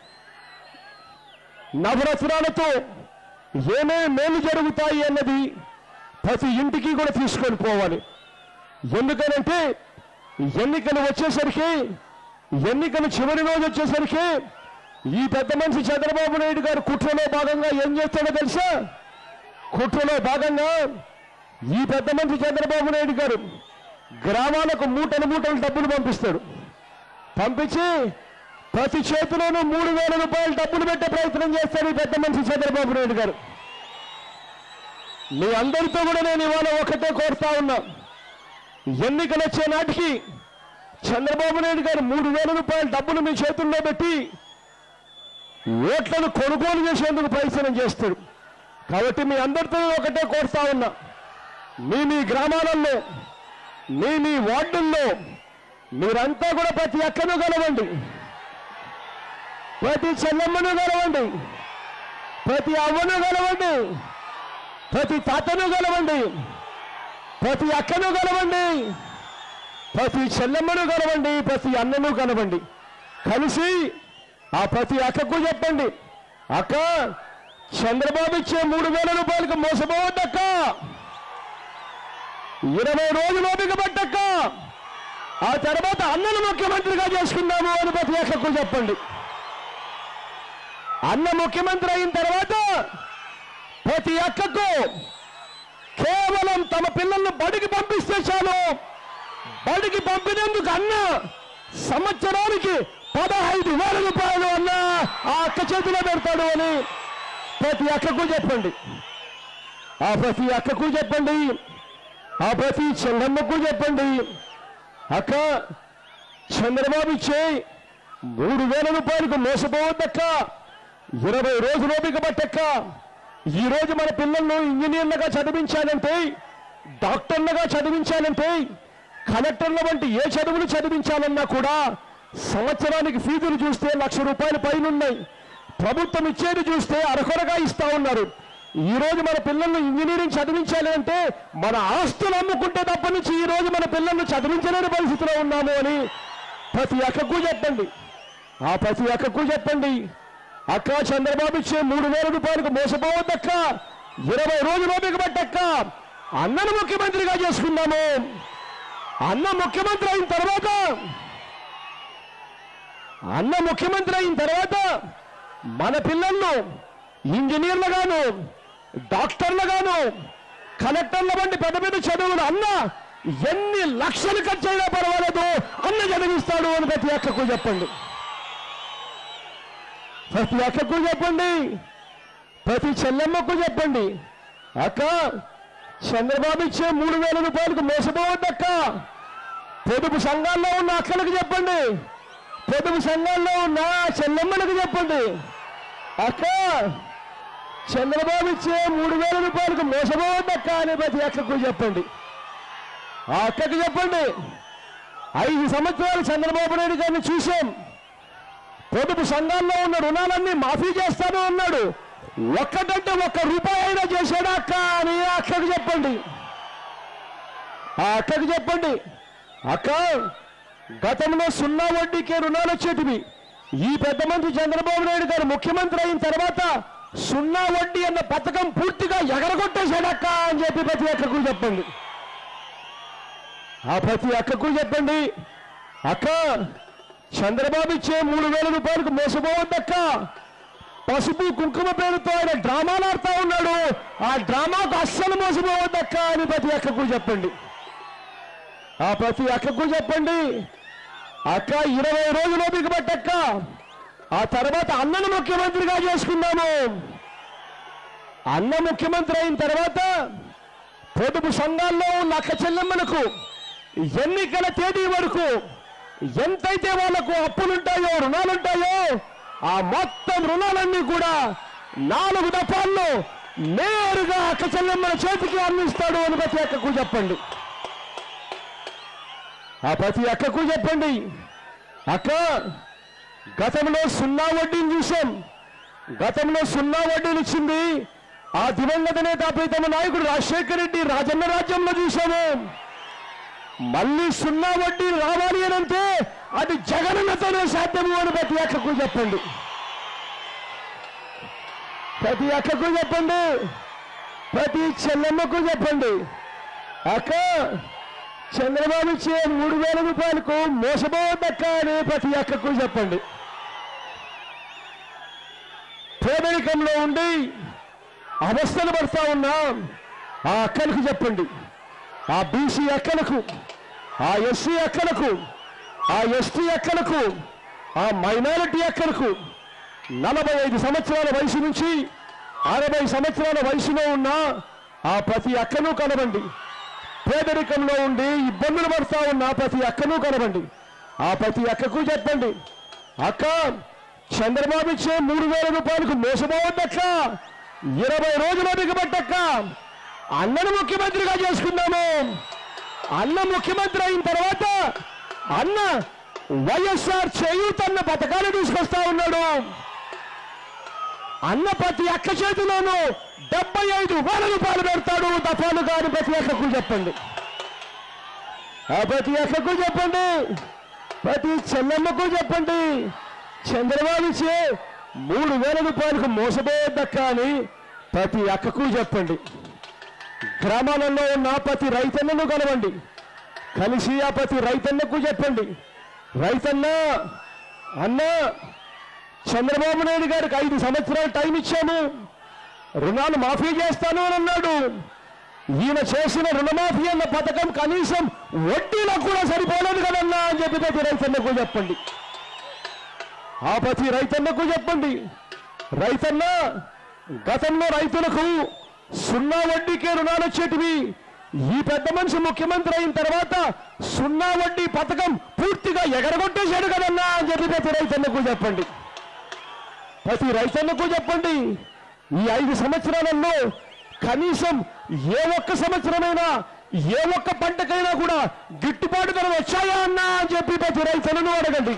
నవరత్నాలతో ఏమేమి మేలు జరుగుతాయి అన్నది ప్రతి ఇంటికి కూడా తీసుకొని పోవాలి ఎందుకనంటే ఎన్నికలు వచ్చేసరికి ఎన్నికలు చివరి రోజు వచ్చేసరికి ఈ పెద్ద మనిషి చంద్రబాబు నాయుడు గారు కుట్రలో భాగంగా ఏం చేస్తాడో తెలుసా కుట్రలో భాగంగా ఈ పెద్ద మనిషి చంద్రబాబు నాయుడు గారు గ్రామాలకు మూటలు మూటలు డబ్బులు పంపిస్తాడు పంపించి ప్రతి చేతిలోనూ మూడు వేల రూపాయలు డబ్బులు పెట్టే ప్రయత్నం చేస్తాడు ఈ పెద్ద మనిషి చంద్రబాబు నాయుడు గారు మీ అందరితో కూడా నేను ఇవాళ ఒకటే కోరుతా ఉన్నా ఎన్నికలు వచ్చే నాటికి చంద్రబాబు నాయుడు గారు మూడు వేల రూపాయల డబ్బులు మీ చేతుల్లో పెట్టి ఓట్లను కొనుగోలు చేసేందుకు ప్రయత్నం చేస్తాడు కాబట్టి మీ అందరితో ఒకటే కోరుతా ఉన్నా మీ మీ గ్రామాలలో మీ మీ వార్డుల్లో మీరంతా కూడా ప్రతి అక్కను కలవండి ప్రతి చెల్లమ్మను కలవండి ప్రతి అవ్వను కలవండి ప్రతి తాతను కలవండి ప్రతి అక్కను కలవండి ప్రతి చెల్లమ్మను కలవండి ప్రతి అన్నను కలవండి కలిసి ఆ ప్రతి అక్కకు చెప్పండి అక్క చంద్రబాబు ఇచ్చే మూడు వేల రూపాయలకు మోసపోవద్దక్క ఇరవై రోజులు ఓపిక పట్టక్క ఆ తర్వాత అన్నను ముఖ్యమంత్రిగా చేసుకుందాము అని ప్రతి అక్కకు చెప్పండి అన్న ముఖ్యమంత్రి అయిన తర్వాత ప్రతి అక్కకు కేవలం తమ పిల్లలను బడికి పంపిస్తే చాలు బడికి పంపినందుకు అన్న సంవత్సరానికి పదహైదు వేల రూపాయలు అన్న ఆ అక్క చేతిలో పెడతాడు అని ప్రతి అక్కకు చెప్పండి ఆ ప్రతి అక్కకు చెప్పండి ఆ ప్రతి చెల్లమ్మకు చెప్పండి అక్క చంద్రబాబు ఇచ్చే మూడు వేల రూపాయలకు మోసపోవద్దక్క ఇరవై రోజులు ఓపిక పట్టక్క ఈ రోజు మన పిల్లలను ఇంజనీర్లుగా చదివించాలంటే డాక్టర్లుగా చదివించాలంటే కలెక్టర్ల వంటి ఏ చదువులు చదివించాలన్నా కూడా సంవత్సరానికి ఫీజులు చూస్తే లక్ష రూపాయల పైన ఉన్నాయి ప్రభుత్వం ఇచ్చేది చూస్తే అరకొరగా ఇస్తా ఉన్నారు ఈ రోజు మన పిల్లల్ని ఇంజనీరింగ్ చదివించాలి అంటే మన ఆస్తులు అమ్ముకుంటే తప్ప నుంచి ఈ రోజు మన పిల్లల్ని చదివించలేని పరిస్థితిలో ఉన్నాము అని ప్రతి అక్కకు చెప్పండి ఆ ప్రతి అక్కకు చెప్పండి అక్క చంద్రబాబు ఇచ్చే మూడు వేల రూపాయలకు మోసపోవద్దక్క ఇరవై రోజులు ఓపిక పట్టక్క అన్నను ముఖ్యమంత్రిగా చేసుకున్నాము అన్న ముఖ్యమంత్రి అయిన తర్వాత అన్న ముఖ్యమంత్రి అయిన తర్వాత మన పిల్లలను ఇంజనీర్లుగాను డాక్టర్లుగాను కలెక్టర్ల వంటి పెద్ద పెద్ద చదువులు అన్న ఎన్ని లక్షలు ఖర్చు అయినా పర్వాలేదు అన్న చదివిస్తాడు అని ప్రతి అక్కకు చెప్పండి ప్రతి అక్కకు చెప్పండి ప్రతి చెల్లెమ్మకు చెప్పండి అక్క చంద్రబాబు ఇచ్చే మూడు వేల రూపాయలకు మోసపోవద్దక్క పొదుపు సంఘాల్లో ఉన్న అక్కలకు చెప్పండి పొదుపు సంఘాల్లో ఉన్న చెల్లెమ్మలకు చెప్పండి అక్క చంద్రబాబు ఇచ్చే మూడు వేల రూపాయలకు మోసపోవద్దక్క అని ప్రతి అక్కకు చెప్పండి ఆ అక్కకి చెప్పండి ఐదు సంవత్సరాలు చంద్రబాబు నాయుడు గారిని చూశాం పొదుపు సంఘాల్లో ఉన్న రుణాలన్నీ మాఫీ చేస్తాను అన్నాడు ఒక్కటంటే ఒక్క రూపాయి అయినా చేశాడా అక్క అని ఆ అక్కకు చెప్పండి ఆ అక్కకు చెప్పండి అక్క గతంలో సున్నా వడ్డీకే రుణాలు వచ్చేటివి ఈ పెద్ద మంత్రి చంద్రబాబు నాయుడు గారు ముఖ్యమంత్రి అయిన తర్వాత సున్నా వడ్డీ అన్న పథకం పూర్తిగా ఎగరగొట్టేశాడక్క అని చెప్పి ప్రతి అక్కకు చెప్పండి ఆ ప్రతి అక్కకు చెప్పండి అక్క చంద్రబాబు ఇచ్చే మూడు వేల రూపాయలకు మోసపోవద్దక్క పసుపు కుంకుమ పేరుతో ఆయన డ్రామాలు ఆడుతా ఉన్నాడు ఆ డ్రామాకు అస్సలు మోసపోవద్దక్క అని ప్రతి అక్కకు చెప్పండి ఆ ప్రతి అక్కకు చెప్పండి అక్క ఇరవై రోజులు బిగబట్టక్క ఆ తర్వాత అన్నను ముఖ్యమంత్రిగా చేసుకుందాము అన్న ముఖ్యమంత్రి అయిన తర్వాత పొదుపు సంఘాల్లో ఉన్న అక్క చెల్లెమ్మలకు ఎన్నికల తేదీ వరకు ఎంతైతే వాళ్లకు అప్పులుంటాయో రుణాలుంటాయో ఆ మొత్తం రుణాలన్నీ కూడా నాలుగు దఫాల్లో నేరుగా అక్క చెల్లెమ్మల చేతికి అందిస్తాడు అని ప్రతి అక్కకు చెప్పండి ఆ ప్రతి అక్కకు చెప్పండి అక్క గతంలో సున్నా వడ్డీని చూసాం గతంలో సున్నా వడ్డీని ఇచ్చింది ఆ దివంగత నేత ప్రీతమ నాయకుడు రాజశేఖర రెడ్డి రాజన్న రాజ్యంలో చూశాము మళ్ళీ సున్నా వడ్డీ రావాలి అని అంటే అది జగనన్నతోనే సాధ్యము అని ప్రతి అక్కకు చెప్పండి ప్రతి అక్కకు చెప్పండి ప్రతి చెల్లెమ్మకు చెప్పండి అక్క చంద్రబాబు ఇచ్చే మూడు వేల రూపాయలకు మోసపోవద్దక్క అని ప్రతి అక్కకు చెప్పండి పేదరికంలో ఉండి అవస్థలు పడతా ఉన్నా ఆ అక్కలకు చెప్పండి ఆ బీసీ అక్కలకు ఆ ఎస్సీ అక్కలకు ఆ ఎస్టీ అక్కలకు ఆ మైనారిటీ అక్కలకు నలభై ఐదు సంవత్సరాల వయసు నుంచి అరవై సంవత్సరాల వయసులో ఉన్న ఆ ప్రతి అక్కను కనబండి పేదరికంలో ఉండి ఇబ్బందులు పడతా ఉన్న ప్రతి అక్కను కనబండి ఆ ప్రతి అక్కకు చెప్పండి అక్క చంద్రబాబు ఇచ్చే మూడు వేల రూపాయలకు మోసపోవద్దక్క ఇరవై రోజుల దిగబట్టక్క అన్నను ముఖ్యమంత్రిగా చేసుకుందాము అన్న ముఖ్యమంత్రి అయిన తర్వాత అన్న వైఎస్ఆర్ చేయూతన్న పథకాలు తీసుకొస్తా ఉన్నాడు అన్న ప్రతి అక్క చేతిలోనూ డెబ్బై ఐదు వేల రూపాయలు పెడతాడు దఫాలు కాని ప్రతి అక్కకు చెప్పండి ఆ ప్రతి అక్కకు చెప్పండి ప్రతి చెల్లెమ్మకు చెప్పండి చంద్రబాబు ఇచ్చే మూడు వేల రూపాయలకు మోసపోవద్దక్క అని ప్రతి అక్కకు చెప్పండి గ్రామాలలో ఉన్న ప్రతి రైతన్నను కలవండి కలిసి ఆ ప్రతి రైతన్నకు చెప్పండి రైతన్న అన్న చంద్రబాబు నాయుడు గారికి ఐదు సంవత్సరాలు టైం ఇచ్చాము రుణాలు మాఫీ చేస్తాను అని అన్నాడు ఈయన చేసిన రుణమాఫీ అన్న పథకం కనీసం వడ్డీలో కూడా సరిపోలేదు కదన్నా అని చెప్పి ప్రతి రైతన్నకు చెప్పండి ఆ ప్రతి రైతన్నకు చెప్పండి రైతన్న గతంలో రైతులకు సున్నా వడ్డీకే రుణాలు వచ్చేటివి ఈ పెద్ద మనిషి ముఖ్యమంత్రి అయిన తర్వాత సున్నా వడ్డీ పథకం పూర్తిగా ఎగరగొట్టేశాడు కదన్నా అని చెప్పి ప్రతి రైతన్నకు చెప్పండి ప్రతి రైతన్నకు చెప్పండి ఈ ఐదు సంవత్సరాలలో కనీసం ఏ ఒక్క సంవత్సరమైనా ఏ ఒక్క పంటకైనా కూడా గిట్టుబాటు ధరలు వచ్చాయా అన్నా అని చెప్పి ప్రతి రైతన్నను అడగండి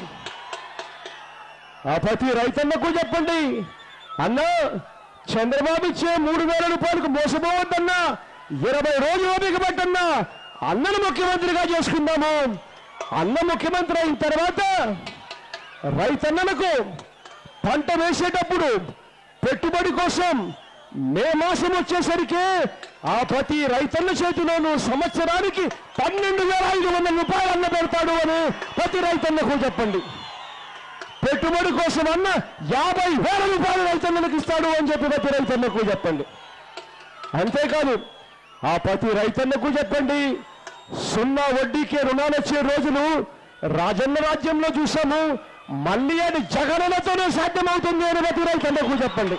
ఆ ప్రతి రైతన్నకు చెప్పండి అన్నా చంద్రబాబు ఇచ్చే మూడు వేల రూపాయలకు మోసపోవద్దన్నా ఇరవై రోజులు ఓపిక పట్టన్నా అన్నను ముఖ్యమంత్రిగా చేసుకుందాము అన్న ముఖ్యమంత్రి అయిన తర్వాత రైతన్నలకు పంట వేసేటప్పుడు పెట్టుబడి కోసం మే మాసం వచ్చేసరికి ఆ ప్రతి రైతన్న చేతిలోనూ సంవత్సరానికి పన్నెండు వేల ఐదు వందల రూపాయలు అన్న పెడతాడు అని ప్రతి రైతన్నకు చెప్పండి పెట్టుబడి కోసం అన్న యాభై వేల రూపాయలు రైతన్నలకు ఇస్తాడు అని చెప్పి ప్రతి రైతన్నకు చెప్పండి అంతేకాదు ఆ ప్రతి రైతన్నకు చెప్పండి సున్నా వడ్డీకే రుణాలు వచ్చే రోజులు రాజన్న రాజ్యంలో చూసాము మళ్ళీ అది జగనలతోనే సాధ్యమవుతుంది అని ప్రతి రైతన్నకు చెప్పండి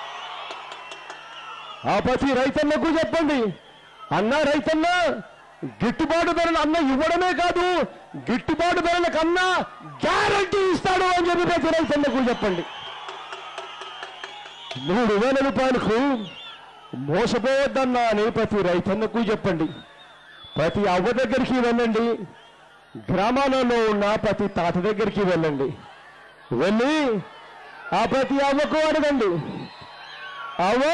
ఆ ప్రతి రైతన్నకు చెప్పండి అన్న రైతన్న గిట్టుబాటు ధరలు అన్న ఇవ్వడమే కాదు గిట్టుబాటు ధరల కన్నా గ్యారంటీ ఇస్తాడు అని చెప్పి ప్రతి రైతన్నకు చెప్పండి మూడు వేల రూపాయలకు మోసపోవద్దన్నా అని ప్రతి రైతన్నకు చెప్పండి ప్రతి అవ్వ దగ్గరికి వెళ్ళండి గ్రామాలలో ఉన్న ప్రతి తాత దగ్గరికి వెళ్ళండి వెళ్ళి ఆ ప్రతి అవ్వకు అడగండి అవ్వ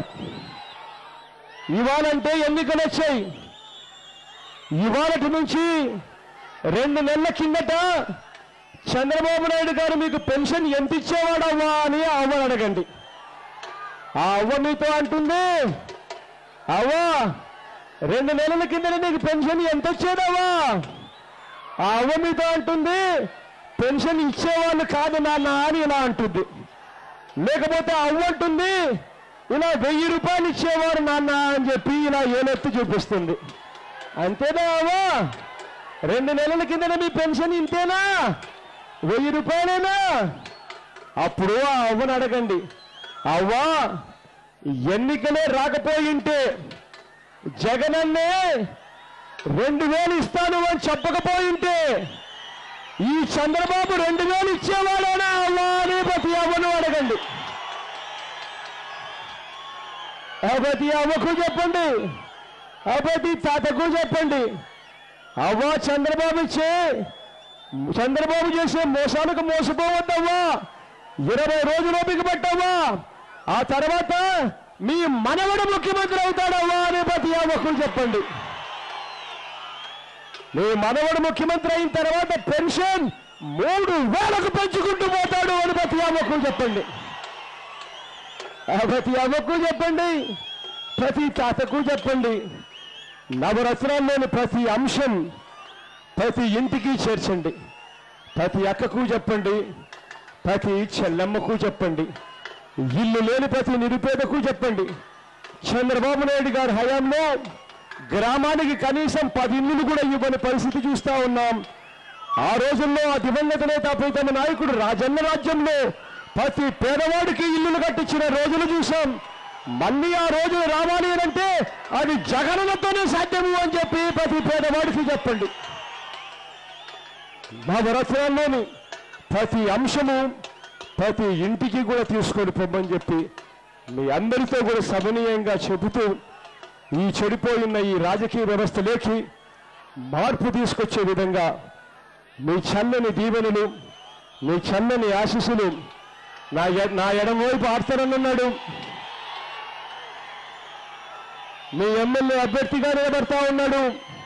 ఇవాళంటే ఎన్నికలు వచ్చాయి ఇవాళటి నుంచి రెండు నెలల కిందట చంద్రబాబు నాయుడు గారు మీకు పెన్షన్ ఎంత ఇచ్చేవాడవ్వా అని ఆ అవ్వని అడగండి ఆ అవ్వ మీతో అంటుంది అవ్వ రెండు నెలల కింద నీకు పెన్షన్ ఎంత వచ్చేదవ్వా ఆ అవ్వ మీతో అంటుంది పెన్షన్ ఇచ్చేవాళ్ళు కాదు నాన్న అని ఇలా అంటుంది లేకపోతే అవ్వ అంటుంది ఇలా వెయ్యి రూపాయలు ఇచ్చేవారు నాన్న అని చెప్పి ఇలా ఏలెత్తి చూపిస్తుంది అంతేనా అవ్వ రెండు నెలల కిందన మీ పెన్షన్ ఇంతేనా వెయ్యి రూపాయలేనా అప్పుడు ఆ అవ్వను అడగండి అవ్వా ఎన్నికలే రాకపోయింటే జగనన్నే రెండు వేలు ఇస్తాను అని చెప్పకపోయింటే ఈ చంద్రబాబు రెండు వేలు ఇచ్చేవాడేనా అవ్వా అని ప్రతి అవ్వను అడగండి ఆ ప్రతి అవ్వకు చెప్పండి ఆ ప్రతి తాతకు చెప్పండి అవ్వ చంద్రబాబు ఇచ్చే చంద్రబాబు చేసే మోసాలకు మోసపోవద్దవ్వా ఇరవై రోజులు ఓపిక పట్టవ్వా ఆ తర్వాత మీ మనవడు ముఖ్యమంత్రి అవుతాడవ్వా అని ప్రతి అవ్వకు చెప్పండి మీ మనవడు ముఖ్యమంత్రి అయిన తర్వాత పెన్షన్ మూడు వేలకు పెంచుకుంటూ పోతాడు అని ప్రతి అవ్వకు చెప్పండి ఆ ప్రతి అవ్వకు చెప్పండి ప్రతి తాతకు చెప్పండి నవరత్నాల్లోని ప్రతి అంశం ప్రతి ఇంటికి చేర్చండి ప్రతి అక్కకు చెప్పండి ప్రతి చెల్లెమ్మకు చెప్పండి ఇల్లు లేని ప్రతి నిరుపేదకు చెప్పండి చంద్రబాబు నాయుడు గారి హయాంలో గ్రామానికి కనీసం పది ఇల్లులు కూడా ఇవ్వని పరిస్థితి చూస్తా ఉన్నాం ఆ రోజుల్లో ఆ దివంగత నేత ప్రీతమ నాయకుడు రాజన్న రాజ్యంలో ప్రతి పేదవాడికి ఇల్లులు కట్టించిన రోజులు చూసాం మళ్ళీ ఆ రోజులు రావాలి అని అంటే అది జగనన్నతోనే సాధ్యము అని చెప్పి ప్రతి పేదవాడికి చెప్పండి నవరత్నాల్లోని ప్రతి అంశము ప్రతి ఇంటికి కూడా తీసుకొని పొమ్మని చెప్పి మీ అందరితో కూడా సమనీయంగా చెబుతూ ఈ చెడిపోయిన ఈ రాజకీయ వ్యవస్థలోకి మార్పు తీసుకొచ్చే విధంగా మీ చల్లని దీవెనలు మీ చల్లని ఆశీస్సులు నా ఎ- నా ఎడమవైపు ఆర్తనన్నాడు మీ ఎమ్మెల్యే అభ్యర్థిగా నిలబడతా ఉన్నాడు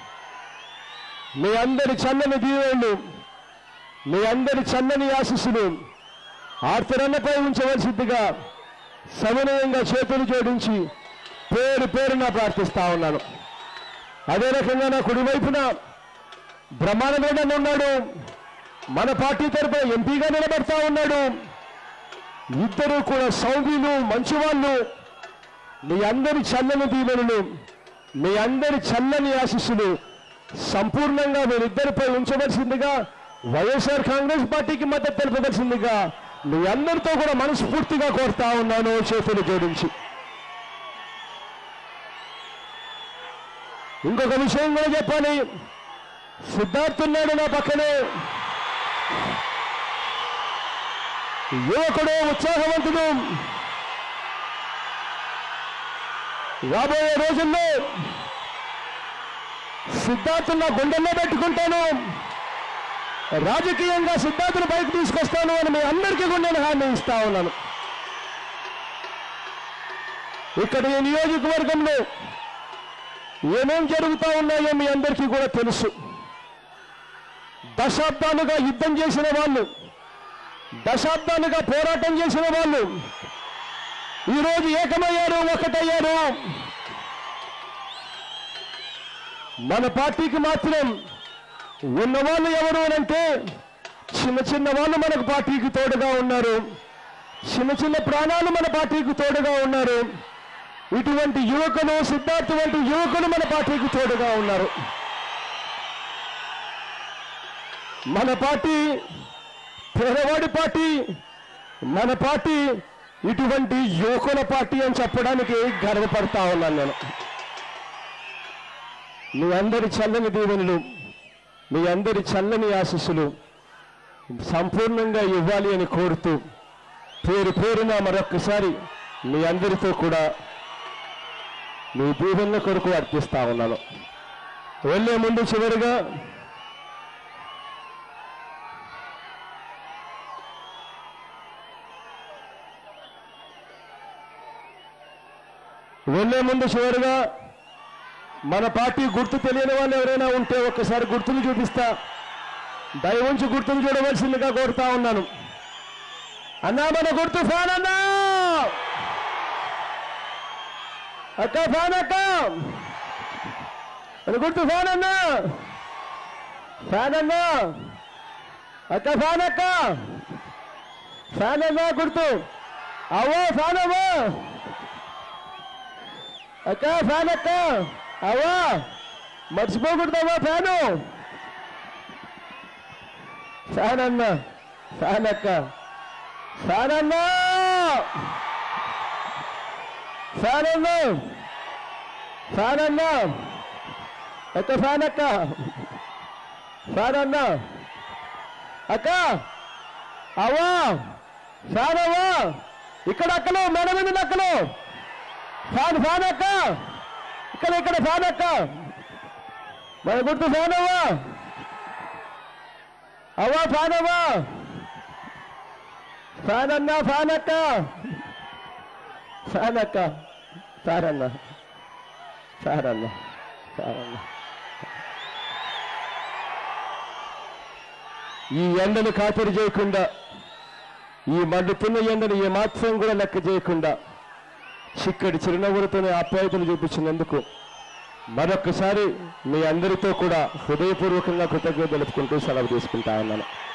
మీ అందరి చల్లని దీవెనలు మీ అందరి చల్లని ఆశీస్సులు ఆర్తరన్నపై ఉంచవలసిందిగా సమన్వయంగా చేతులు జోడించి పేరు పేరున ప్రార్థిస్తా ఉన్నాను అదే రకంగా నా కుడివైపున బ్రహ్మానందన్ ఉన్నాడు మన పార్టీ తరపున ఎంపీగా నిలబడతా ఉన్నాడు ఇద్దరు కూడా సౌమ్యులు మంచివాళ్ళు మీ అందరి చల్లని దీవెనలు మీ అందరి చల్లని ఆశీస్సులు సంపూర్ణంగా మీరిద్దరిపై ఉంచవలసిందిగా వైఎస్ఆర్ కాంగ్రెస్ పార్టీకి మద్దతు తెలపవలసిందిగా మీ అందరితో కూడా మనస్ఫూర్తిగా కోరుతా ఉన్నాను చేతులు జోడించి ఇంకొక విషయం కూడా చెప్పాలి సిద్ధార్థ్ ఉన్నాడు నా పక్కనే యువకుడు ఉత్సాహవంతుడు రాబోయే రోజుల్లో సిద్ధార్థ్ నా గుండెల్లో పెట్టుకుంటాను రాజకీయంగా సిద్ధార్థను బయటకు తీసుకొస్తాను అని మీ అందరికీ కూడా నేను హామీ ఇస్తా ఉన్నాను ఇక్కడ ఈ నియోజకవర్గంలో ఏమేం జరుగుతా ఉన్నాయో మీ అందరికీ కూడా తెలుసు దశాబ్దాలుగా యుద్ధం చేసిన వాళ్ళు దశాబ్దాలుగా పోరాటం చేసిన వాళ్ళు ఈరోజు ఏకమయ్యారు ఒకటయ్యారు మన పార్టీకి మాత్రం ఉన్నవాళ్ళు ఎవరు అని అంటే చిన్న చిన్న వాళ్ళు మనకు పార్టీకి తోడుగా ఉన్నారు చిన్న చిన్న ప్రాణాలు మన పార్టీకి తోడుగా ఉన్నారు ఇటువంటి యువకులు సిద్ధార్థ వంటి యువకులు మన పార్టీకి తోడుగా ఉన్నారు మన పార్టీ పేదవాడి పార్టీ మన పార్టీ ఇటువంటి యువకుల పార్టీ అని చెప్పడానికి గర్వపడతా ఉన్నాను నేను మీ అందరి చల్లని దీవెనలు మీ అందరి చల్లని ఆశీస్సులు సంపూర్ణంగా ఇవ్వాలి అని కోరుతూ పేరు పేరున మరొక్కసారి మీ అందరితో కూడా మీ దీవెనల కొరకు అర్పిస్తా ఉన్నాను వెళ్ళే ముందు చివరిగా వెళ్ళే ముందు చివరిగా మన పార్టీ గుర్తు తెలియని వాళ్ళు ఎవరైనా ఉంటే ఒక్కసారి గుర్తులు చూపిస్తా దయవుంచి గుర్తులు చూడవలసిందిగా కోరుతా ఉన్నాను అన్నా మన గుర్తు ఫ్యాన్ అన్నా అక్క ఫ్యాన్ అక్క మన గుర్తు ఫ్యాన్ అన్నా ఫ్యాన్ అన్నా అక్క ఫ్యాన్ అక్క ఫ్యాన్ అన్నా గుర్తు అవో ఫ్యాన్ అవ్వో అక్క ఫ్యాన్ అక్క అవా మర్చిపోకూడదమ్మా ఫ్యాను ఫ్యాన్ అన్న ఫ్యాన్ అక్క ఫ్యాన్ అన్న ఫ్యాన్ అన్న ఫ్యాన్ అన్న ఎక్క ఫ్యాన్ అక్క ఫ్యాన్ అన్న అక్క అవ్వా ఫ్యాన్ అవ్వా ఇక్కడ అక్కలు మెడ మీద ఉన్న అక్కలు ఫ్యాన్ ఫ్యాన్ అక్క ఇక్కడ ఇక్కడ ఫ్యాన్ అక్క మన గుర్తు ఫ్యాన్ అవ్వా అవ్వా ఫ్యాన్ అవ్వా ఫ్యాన్ అన్నా ఫ్యాన్ అక్క ఫ్యాన్ అక్క ఫ్యాన్ అన్న ఫ్యాన్ అన్న ఫ్యాన్ అన్న ఈ ఎండను ఖాతరు చేయకుండా ఈ మండుతున్న ఎండను ఏ మాత్రం కూడా లెక్క చేయకుండా చిక్కడి చిరునవ్వులతోనే ఆప్యాయతలు చూపించినందుకు మరొకసారి మీ అందరితో కూడా హృదయపూర్వకంగా కృతజ్ఞత తెలుపుకుంటూ సెలవు తీసుకుంటా ఉన్నాను